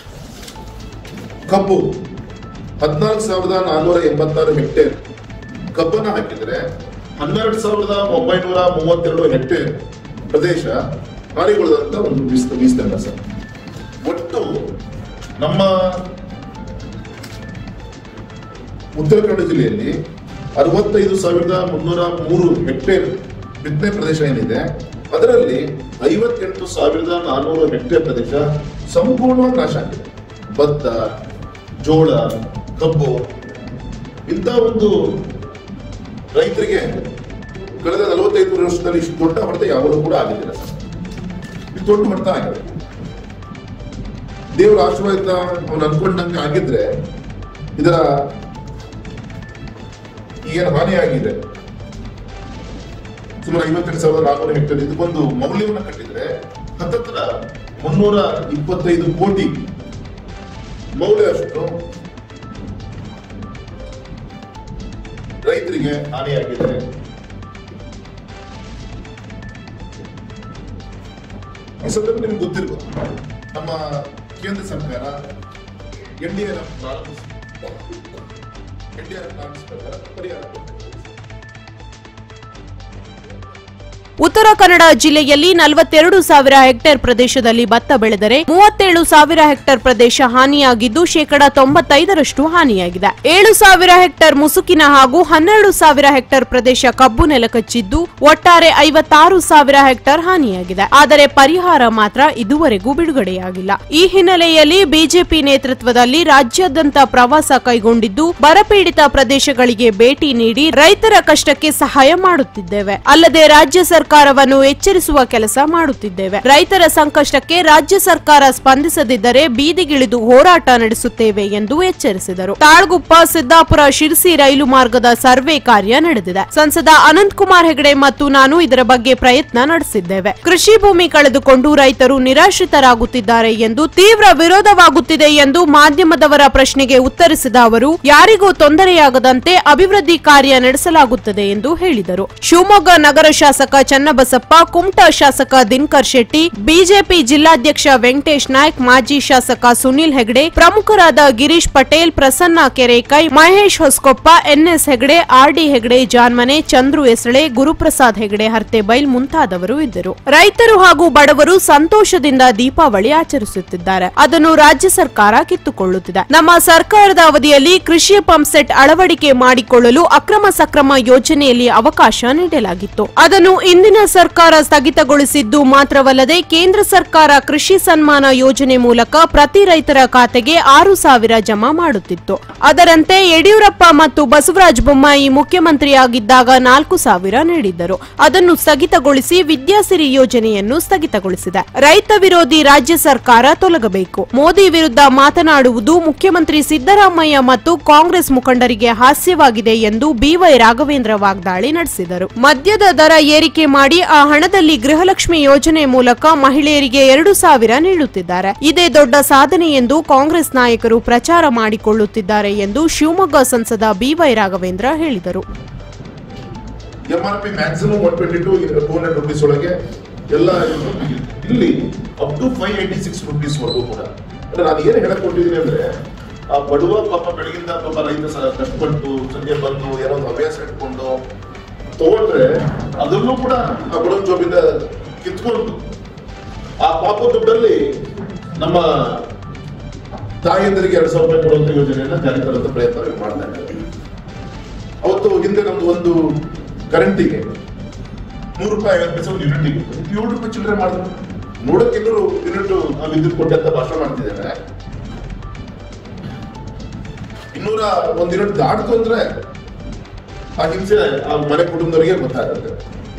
ಕಬ್ಬು ಹದಿನಾಲ್ಕು ಸಾವಿರದ ನಾನ್ನೂರ ಎಂಬತ್ತಾರು ಹೆಕ್ಟೇರ್ ಕಬ್ಬನ್ನ ಹಾಕಿದ್ರೆ ಹನ್ನೆರಡು ಸಾವಿರದ ಒಂಬೈನೂರ ಮೂವತ್ತೆರಡು ಹೆಕ್ಟೇರ್ ಪ್ರದೇಶ ಹಾನಿಗೊಳದಂತ ಒಂದು ವಿಸ್ತ ವಿಸ್ತೀರ್ಣ ಸರ್ ಒಟ್ಟು ನಮ್ಮ ಉತ್ತರ ಕನ್ನಡ ಜಿಲ್ಲೆಯಲ್ಲಿ ಅರವತ್ತೈದು ಸಾವಿರದ ಮುನ್ನೂರ ಮೂರು ಹೆಕ್ಟೇರ್ ಬಿತ್ತನೆ ಪ್ರದೇಶ ಏನಿದೆ ಅದರಲ್ಲಿ ಐವತ್ತೆಂಟು ಸಾವಿರದ ನಾನ್ನೂರು ಹೆಕ್ಟೇರ್ ಪ್ರದೇಶ ಸಂಪೂರ್ಣವಾಗಿ ನಾಶ ಆಗಿದೆ ಭತ್ತ ಜೋಳ ಕಬ್ಬು ಇಂಥ ಒಂದು ರೈತರಿಗೆ ಕಳೆದ ನಲವತ್ತೈದು ವರ್ಷದಲ್ಲಿ ಇಷ್ಟು ದೊಡ್ಡ ಹೊಡೆತ ಯಾವಾಗಲೂ ಕೂಡ ಆಗಿದ್ದಿಲ್ಲ ಸರ್ ಇದು ದೊಡ್ಡ ಹೊಡೆತ ಆಗಿದೆ ದೇವರ ಆಶೀರ್ವಾದ ಅವನು ಅನ್ಕೊಂಡಂಗೆ ಆಗಿದ್ರೆ ಇದರ ಏನು ಹಾನಿ ಆಗಿದೆ ಸುಮಾರು ಐವತ್ತೆರಡು ಸಾವಿರದ ನಾನ್ನೂರು ಹೆಕ್ಟೇರ್ ಇದಕ್ಕೊಂದು ಮೌಲ್ಯವನ್ನು ಕಟ್ಟಿದ್ರೆ ಹತ್ತತ್ರ ಮುನ್ನೂರ ಇಪ್ಪತ್ತೈದು ಕೋಟಿ ಮೌಲ್ಯ ಅಷ್ಟು ರೈತರಿಗೆ ಹಾನಿಯಾಗಿದೆ ಈ ಸಂದರ್ಭ ನಿಮ್ಗೆ ಗೊತ್ತಿರ್ಬೋದು ನಮ್ಮ ಕೇಂದ್ರ ಸರ್ಕಾರ N D R F N D R F ಪ್ರಕಾರ ಪರಿಹಾರ ಕೊಡ್ತದೆ. ಉತ್ತರ ಕನ್ನಡ ಜಿಲ್ಲೆಯಲ್ಲಿ ನಲವತ್ತೆರಡು ಸಾವಿರ ಹೆಕ್ಟೇರ್ ಪ್ರದೇಶದಲ್ಲಿ ಭತ್ತ ಬೆಳೆದರೆ ಮೂವತ್ತೇಳು ಸಾವಿರ ಹೆಕ್ಟೇರ್ ಪ್ರದೇಶ ಹಾನಿಯಾಗಿದ್ದು ಶೇಕಡ ತೊಂಬತ್ತೈದರಷ್ಟು ಹಾನಿಯಾಗಿದೆ ಏಳು ಸಾವಿರ ಹೆಕ್ಟೇರ್ ಮುಸುಕಿನ ಹಾಗೂ ಹನ್ನೆರಡು ಸಾವಿರ ಹೆಕ್ಟೇರ್ ಪ್ರದೇಶ ಕಬ್ಬು ನೆಲಕಚ್ಚಿದ್ದು ಒಟ್ಟಾರೆ ಐವತ್ತಾರು ಸಾವಿರ ಹೆಕ್ಟೇರ್ ಹಾನಿಯಾಗಿದೆ ಆದರೆ ಪರಿಹಾರ ಮಾತ್ರ ಇದುವರೆಗೂ ಬಿಡುಗಡೆಯಾಗಿಲ್ಲ ಈ ಹಿನ್ನೆಲೆಯಲ್ಲಿ ಬಿಜೆಪಿ ನೇತೃತ್ವದಲ್ಲಿ ರಾಜ್ಯಾದ್ಯಂತ ಪ್ರವಾಸ ಕೈಗೊಂಡಿದ್ದು ಬರಪೀಡಿತ ಪ್ರದೇಶಗಳಿಗೆ ಭೇಟಿ ನೀಡಿ ರೈತರ ಕಷ್ಟಕ್ಕೆ ಸಹಾಯ ಮಾಡುತ್ತಿದ್ದೇವೆ ಅಲ್ಲದೆ ರಾಜ್ಯ ಸರ್ಕಾರವನ್ನು ಎಚ್ಚರಿಸುವ ಕೆಲಸ ಮಾಡುತ್ತಿದ್ದೇವೆ ರೈತರ ಸಂಕಷ್ಟಕ್ಕೆ ರಾಜ್ಯ ಸರ್ಕಾರ ಸ್ಪಂದಿಸದಿದ್ದರೆ ಬೀದಿಗಿಳಿದು ಹೋರಾಟ ನಡೆಸುತ್ತೇವೆ ಎಂದು ಎಚ್ಚರಿಸಿದರು ತಾಳ್ಗುಪ್ಪ ಸಿದ್ದಾಪುರ ಶಿರ್ಸಿ ರೈಲು ಮಾರ್ಗದ ಸರ್ವೆ ಕಾರ್ಯ ನಡೆದಿದೆ ಸಂಸದ ಅನಂತ್ ಕುಮಾರ್ ಹೆಗಡೆ ಮತ್ತು ನಾನು ಇದರ ಬಗ್ಗೆ ಪ್ರಯತ್ನ ನಡೆಸಿದ್ದೇವೆ ಕೃಷಿ ಭೂಮಿ ಕಳೆದುಕೊಂಡು ರೈತರು ನಿರಾಶ್ರಿತರಾಗುತ್ತಿದ್ದಾರೆ ಎಂದು ತೀವ್ರ ವಿರೋಧವಾಗುತ್ತಿದೆ ಎಂದು ಮಾಧ್ಯಮದವರ ಪ್ರಶ್ನೆಗೆ ಉತ್ತರಿಸಿದ ಅವರು ಯಾರಿಗೂ ತೊಂದರೆಯಾಗದಂತೆ ಅಭಿವೃದ್ಧಿ ಕಾರ್ಯ ನಡೆಸಲಾಗುತ್ತದೆ ಎಂದು ಹೇಳಿದರು ಶಿವಮೊಗ್ಗ ನಗರ ಶಾಸಕ ಚನ್ನಬಸಪ್ಪ ಕುಮಟಾ ಶಾಸಕ ದಿನಕರ್ ಶೆಟ್ಟಿ ಬಿಜೆಪಿ ಜಿಲ್ಲಾಧ್ಯಕ್ಷ ವೆಂಕಟೇಶ್ ನಾಯ್ಕ್ ಮಾಜಿ ಶಾಸಕ ಸುನಿಲ್ ಹೆಗಡೆ ಪ್ರಮುಖರಾದ ಗಿರೀಶ್ ಪಟೇಲ್ ಪ್ರಸನ್ನ ಕೆರೇಕೈ ಮಹೇಶ್ ಹೊಸಕೊಪ್ಪ ಎನ್ಎಸ್ ಹೆಗಡೆ ಆರ್ಡಿ ಹೆಗಡೆ ಜಾನ್ಮನೆ ಚಂದ್ರು ಎಸಳೆ ಗುರುಪ್ರಸಾದ್ ಹೆಗಡೆ ಹರ್ತೆಬೈಲ್ ಮುಂತಾದವರು ಇದ್ದರು ರೈತರು ಹಾಗೂ ಬಡವರು ಸಂತೋಷದಿಂದ ದೀಪಾವಳಿ ಆಚರಿಸುತ್ತಿದ್ದಾರೆ ಅದನ್ನು ರಾಜ್ಯ ಸರ್ಕಾರ ಕಿತ್ತುಕೊಳ್ಳುತ್ತಿದೆ ನಮ್ಮ ಸರ್ಕಾರದ ಅವಧಿಯಲ್ಲಿ ಕೃಷಿ ಪಂಪ್ ಸೆಟ್ ಅಳವಡಿಕೆ ಮಾಡಿಕೊಳ್ಳಲು ಅಕ್ರಮ ಸಕ್ರಮ ಯೋಜನೆಯಲ್ಲಿ ಅವಕಾಶ ನೀಡಲಾಗಿತ್ತು ಅದನ್ನು ಹಿಂದಿನ ಸರ್ಕಾರ ಸ್ಥಗಿತಗೊಳಿಸಿದ್ದು ಮಾತ್ರವಲ್ಲದೆ ಕೇಂದ್ರ ಸರ್ಕಾರ ಕೃಷಿ ಸನ್ಮಾನ ಯೋಜನೆ ಮೂಲಕ ಪ್ರತಿ ರೈತರ ಖಾತೆಗೆ ಆರು ಸಾವಿರ ಜಮಾ ಮಾಡುತ್ತಿತ್ತು ಅದರಂತೆ ಯಡಿಯೂರಪ್ಪ ಮತ್ತು ಬಸವರಾಜ ಬೊಮ್ಮಾಯಿ ಮುಖ್ಯಮಂತ್ರಿಯಾಗಿದ್ದಾಗ ನಾಲ್ಕು ಸಾವಿರ ನೀಡಿದ್ದರು ಅದನ್ನು ಸ್ಥಗಿತಗೊಳಿಸಿ ವಿದ್ಯಾಸಿರಿ ಯೋಜನೆಯನ್ನು ಸ್ಥಗಿತಗೊಳಿಸಿದೆ ರೈತ ವಿರೋಧಿ ರಾಜ್ಯ ಸರ್ಕಾರ ತೊಲಗಬೇಕು ಮೋದಿ ವಿರುದ್ಧ ಮಾತನಾಡುವುದು ಮುಖ್ಯಮಂತ್ರಿ ಸಿದ್ದರಾಮಯ್ಯ ಮತ್ತು ಕಾಂಗ್ರೆಸ್ ಮುಖಂಡರಿಗೆ ಹಾಸ್ಯವಾಗಿದೆ ಎಂದು ಬಿವೈ ರಾಘವೇಂದ್ರ ವಾಗ್ದಾಳಿ ನಡೆಸಿದರು ಮದ್ಯದ ದರ ಏರಿಕೆ ಮಾಡಿ ಆ ಹಣದಲ್ಲಿ ಗೃಹಲಕ್ಷ್ಮಿ ಯೋಜನೆ ಮೂಲಕ ಮಹಿಳೆಯರಿಗೆ ಎರಡು ಸಾವಿರ ನೀಡುತ್ತಿದ್ದಾರೆ ಇದೇ ದೊಡ್ಡ ಸಾಧನೆ ಎಂದು ಕಾಂಗ್ರೆಸ್ ನಾಯಕರು ಪ್ರಚಾರ ಮಾಡಿಕೊಳ್ಳುತ್ತಿದ್ದಾರೆ ಎಂದು ಶಿವಮೊಗ್ಗ ಸಂಸದ ಬಿವೈ ರಾಘವೇಂದ್ರ ಹೇಳಿದರು M R P maximum one twenty to two hundred rupees ಒಳಗೆ ಎಲ್ಲ ಇಲ್ಲಿ up to five eighty six rupees ವರೆಗೂ ಕೂಡ ಅಂದ್ರೆ ನಾನು ಏನು ಹೇಳಕ್ ಕೊಟ್ಟಿದ್ದೀನಿ ಅಂದ್ರೆ ಆ ಬಡವ ಪಾಪ ಬೆಳಗಿಂದ ಪಾಪ ರೈತ ಸ- ಕಷ್ಟಪಟ್ಟು ಸಂಜೆ ಬಂದು ಏನೋ ಒಂದು ಹವ್ಯಾಸ ಇಟ್ಕೊಂಡು ತಗೊಂಡ್ರೆ ಅದನ್ನು ಕೂಡ ಆ ಬಡವ ಜೋಬಿಂದ ಕಿತ್ಕೊಂಡು ಆ ಪಾಪ ದುಡ್ಡಲ್ಲಿ ನಮ್ಮ ತಾಯಿಯಂದರಿಗೆ ಎರಡ್ ಸಾವಿರ ರೂಪಾಯಿ ಕೊಡುವಂತ ಯೋಜನೆಯನ್ನ ಜಾರಿ ತರುವಂತ ಪ್ರಯತ್ನ ಮಾಡ್ತಾ ಇದ್ದಾರೆ ಅವತ್ತು ಹಿಂದೆ ನಮ್ದು ಒಂದು ಕರೆಂಟಿಗೆ ನೂರು ರೂಪಾಯಿ ಐವತ್ತು ಪೈಸೆ ಒಂದು ಯೂನಿಟಿಗೆ ಏಳು ರೂಪಾಯಿ ಚಿಲ್ಲರೆ ಮಾಡಿದ್ರು ನೋಡಕ್ಕೆ ಇನ್ನೂರು ಯೂನಿಟ್ ವಿದ್ಯುತ್ ಕೊಟ್ಟೆ ಅಂತ ಭಾಷಣ ಮಾಡ್ತಿದ್ದಾರೆ ಇನ್ನೂರ ಒಂದ್ ಯೂನಿಟ್ ದಾಟ್ತು ಅಂದ್ರೆ ಆ ಹಿಂಸೆ ಆ ಮನೆ ಕುಟುಂಬದವರಿಗೆ ಗೊತ್ತಾಗುತ್ತೆ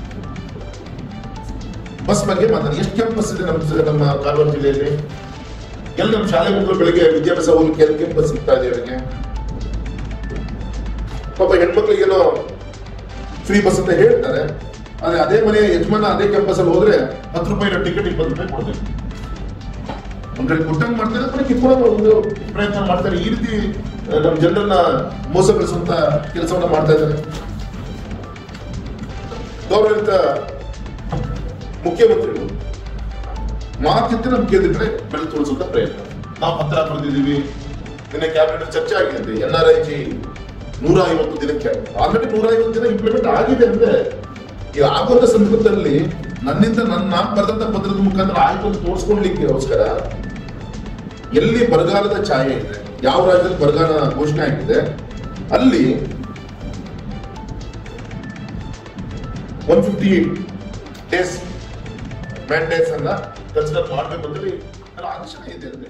ಬಸ್ ಬಗ್ಗೆ ಮಾತಾಡಿ ಎಷ್ಟು ಕೆಂಪು ಬಸ್ ಇದೆ ನಮ್ಮ ನಮ್ಮ ಕಾರವಾರ ಜಿಲ್ಲೆಯಲ್ಲಿ ಎಲ್ಲ ನಮ್ಮ ಶಾಲೆ ಮಕ್ಕಳು ಬೆಳಿಗ್ಗೆ ವಿದ್ಯಾಭ್ಯಾಸ ಹೋಗ್ಲಿಕ್ಕೆ ಎಲ್ಲಿ ಕೆಂಪು ಬಸ್ ಸಿಗ್ತಾ ಇದೆ ಅವರಿಗೆ ಪಾಪ ಹೆಣ್ಮಕ್ಳಿಗೇನೋ ಫ್ರೀ ಬಸ್ ಅಂತ ಹೇಳ್ತಾರೆ ಆದ್ರೆ ಅದೇ ಮನೆ ಯಜಮಾನ ಅದೇ ಕ್ಯಾಂಪಸ್ ಅಲ್ಲಿ ಹೋದ್ರೆ ಹತ್ತು ರೂಪಾಯಿ ಟಿಕೆಟ್ ಇಪ್ಪತ್ತು ರೂಪಾಯಿ ಕೊಡ್ಬೇಕು ಒಂದ್ ಕಡೆ ಕೊಟ್ಟಂಗ್ ಮಾಡ್ತಾರೆ ಕಡೆ ಕಿತ್ಕೊಳ್ಳೋ ಒಂದು ಪ್ರಯತ್ನ ಮಾಡ್ತಾರೆ ಈ ರೀತಿ ಆ, ನಮ್ಮ ಜನರನ್ನ ಮೋಸಗೊಳಿಸುವಂತ ಕೆಲಸವನ್ನ ಮಾಡ್ತಾ ಇದ್ದಾರೆ ಗೌರವಿತ ಮುಖ್ಯಮಂತ್ರಿಗಳು ಮಾತಿದ್ದು ನಮ್ಮ ಕೇಂದ್ರಕ್ಕೆ ಬೆಳೆ ತೋರಿಸುವಂತ ಪ್ರಯತ್ನ ನಾವು ಪತ್ರ ಬರೆದಿದ್ದೀವಿ ನಿನ್ನೆ ಕ್ಯಾಬಿನೆಟ್ ಚರ್ಚೆ ಆಗಿದೆ ಎನ್ ಆರ್ ಐ ಜಿ ನೂರ ಐವತ್ತು ದಿನಕ್ಕೆ ಆಲ್ರೆಡಿ ನೂರ ಐವತ್ತು ದಿನ ಇಂಪ್ಲಿಮೆಂಟ್ ಆಗಿದೆ ಅಂದ್ರೆ ಈ ಆಗುವಂತ ಸಂದರ್ಭದಲ್ಲಿ ನನ್ನಿಂದ ನನ್ನ ನಾನು ಬರೆದಂತ ಪತ್ರದ ಮುಖಾಂತರ ಆಯ್ತು ಅಂತ ತೋರಿಸ್ಕೊಡ್ಲಿಕ್ಕೋಸ್ಕರ ಎಲ್ಲಿ ಬರಗಾಲದ ಛಾಯೆ ಇದೆ ಯಾವ ರಾಜ್ಯದಲ್ಲಿ ಬರಗಾಲ ಘೋಷಣೆ ಆಗಿದೆ ಅಲ್ಲಿ ಒನ್ ಫಿಫ್ಟಿ ಡೇಸ್ ಮ್ಯಾಂಡೇಟ್ಸ್ ಅನ್ನ ಕನ್ಸಿಡರ್ ಮಾಡಬೇಕು ಅಂತ ಹೇಳಿ ನನ್ನ ಆದೇಶನೇ ಇದೆ ಅಂದ್ರೆ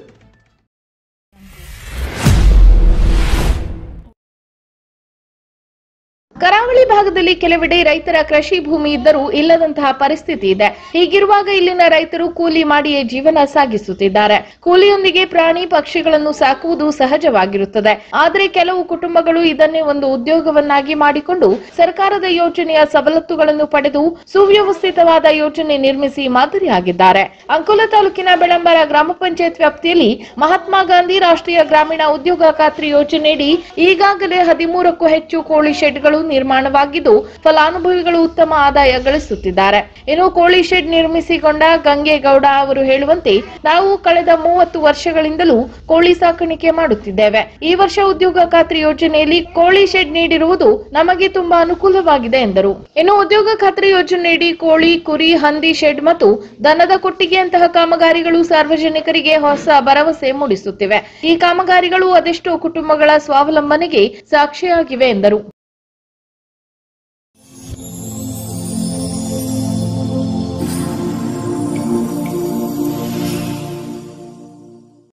ಕರಾವಳಿ ಭಾಗದಲ್ಲಿ ಕೆಲವೆಡೆ ರೈತರ ಕೃಷಿ ಭೂಮಿ ಇದ್ದರೂ ಇಲ್ಲದಂತಹ ಪರಿಸ್ಥಿತಿ ಇದೆ ಹೀಗಿರುವಾಗ ಇಲ್ಲಿನ ರೈತರು ಕೂಲಿ ಮಾಡಿಯೇ ಜೀವನ ಸಾಗಿಸುತ್ತಿದ್ದಾರೆ ಕೂಲಿಯೊಂದಿಗೆ ಪ್ರಾಣಿ ಪಕ್ಷಿಗಳನ್ನು ಸಾಕುವುದು ಸಹಜವಾಗಿರುತ್ತದೆ ಆದರೆ ಕೆಲವು ಕುಟುಂಬಗಳು ಇದನ್ನೇ ಒಂದು ಉದ್ಯೋಗವನ್ನಾಗಿ ಮಾಡಿಕೊಂಡು ಸರ್ಕಾರದ ಯೋಜನೆಯ ಸವಲತ್ತುಗಳನ್ನು ಪಡೆದು ಸುವ್ಯವಸ್ಥಿತವಾದ ಯೋಜನೆ ನಿರ್ಮಿಸಿ ಮಾದರಿಯಾಗಿದ್ದಾರೆ ಅಂಕೋಲ ತಾಲೂಕಿನ ಬೆಳಂಬರ ಗ್ರಾಮ ಪಂಚಾಯತ್ ವ್ಯಾಪ್ತಿಯಲ್ಲಿ ಮಹಾತ್ಮ ಗಾಂಧಿ ರಾಷ್ಟ್ರೀಯ ಗ್ರಾಮೀಣ ಉದ್ಯೋಗ ಖಾತ್ರಿ ಯೋಜನೆಯಡಿ ಈಗಾಗಲೇ ಹದಿಮೂರಕ್ಕೂ ಹೆಚ್ಚು ಕೋಳಿ ಶೆಡ್ಗಳು ನಿರ್ಮಾಣವಾಗಿದ್ದು ಫಲಾನುಭವಿಗಳು ಉತ್ತಮ ಆದಾಯ ಗಳಿಸುತ್ತಿದ್ದಾರೆ ಇನ್ನು ಕೋಳಿ ಶೆಡ್ ನಿರ್ಮಿಸಿಕೊಂಡ ಗಂಗೇಗೌಡ ಅವರು ಹೇಳುವಂತೆ ನಾವು ಕಳೆದ ಮೂವತ್ತು ವರ್ಷಗಳಿಂದಲೂ ಕೋಳಿ ಸಾಕಾಣಿಕೆ ಮಾಡುತ್ತಿದ್ದೇವೆ ಈ ವರ್ಷ ಉದ್ಯೋಗ ಖಾತ್ರಿ ಯೋಜನೆಯಲ್ಲಿ ಕೋಳಿ ಶೆಡ್ ನೀಡಿರುವುದು ನಮಗೆ ತುಂಬಾ ಅನುಕೂಲವಾಗಿದೆ ಎಂದರು ಇನ್ನು ಉದ್ಯೋಗ ಖಾತ್ರಿ ಯೋಜನೆಯಡಿ ಕೋಳಿ ಕುರಿ ಹಂದಿ ಶೆಡ್ ಮತ್ತು ದನದ ಕೊಟ್ಟಿಗೆಯಂತಹ ಕಾಮಗಾರಿಗಳು ಸಾರ್ವಜನಿಕರಿಗೆ ಹೊಸ ಭರವಸೆ ಮೂಡಿಸುತ್ತಿವೆ ಈ ಕಾಮಗಾರಿಗಳು ಅದೆಷ್ಟೋ ಕುಟುಂಬಗಳ ಸ್ವಾವಲಂಬನೆಗೆ ಸಾಕ್ಷಿಯಾಗಿವೆ ಎಂದರು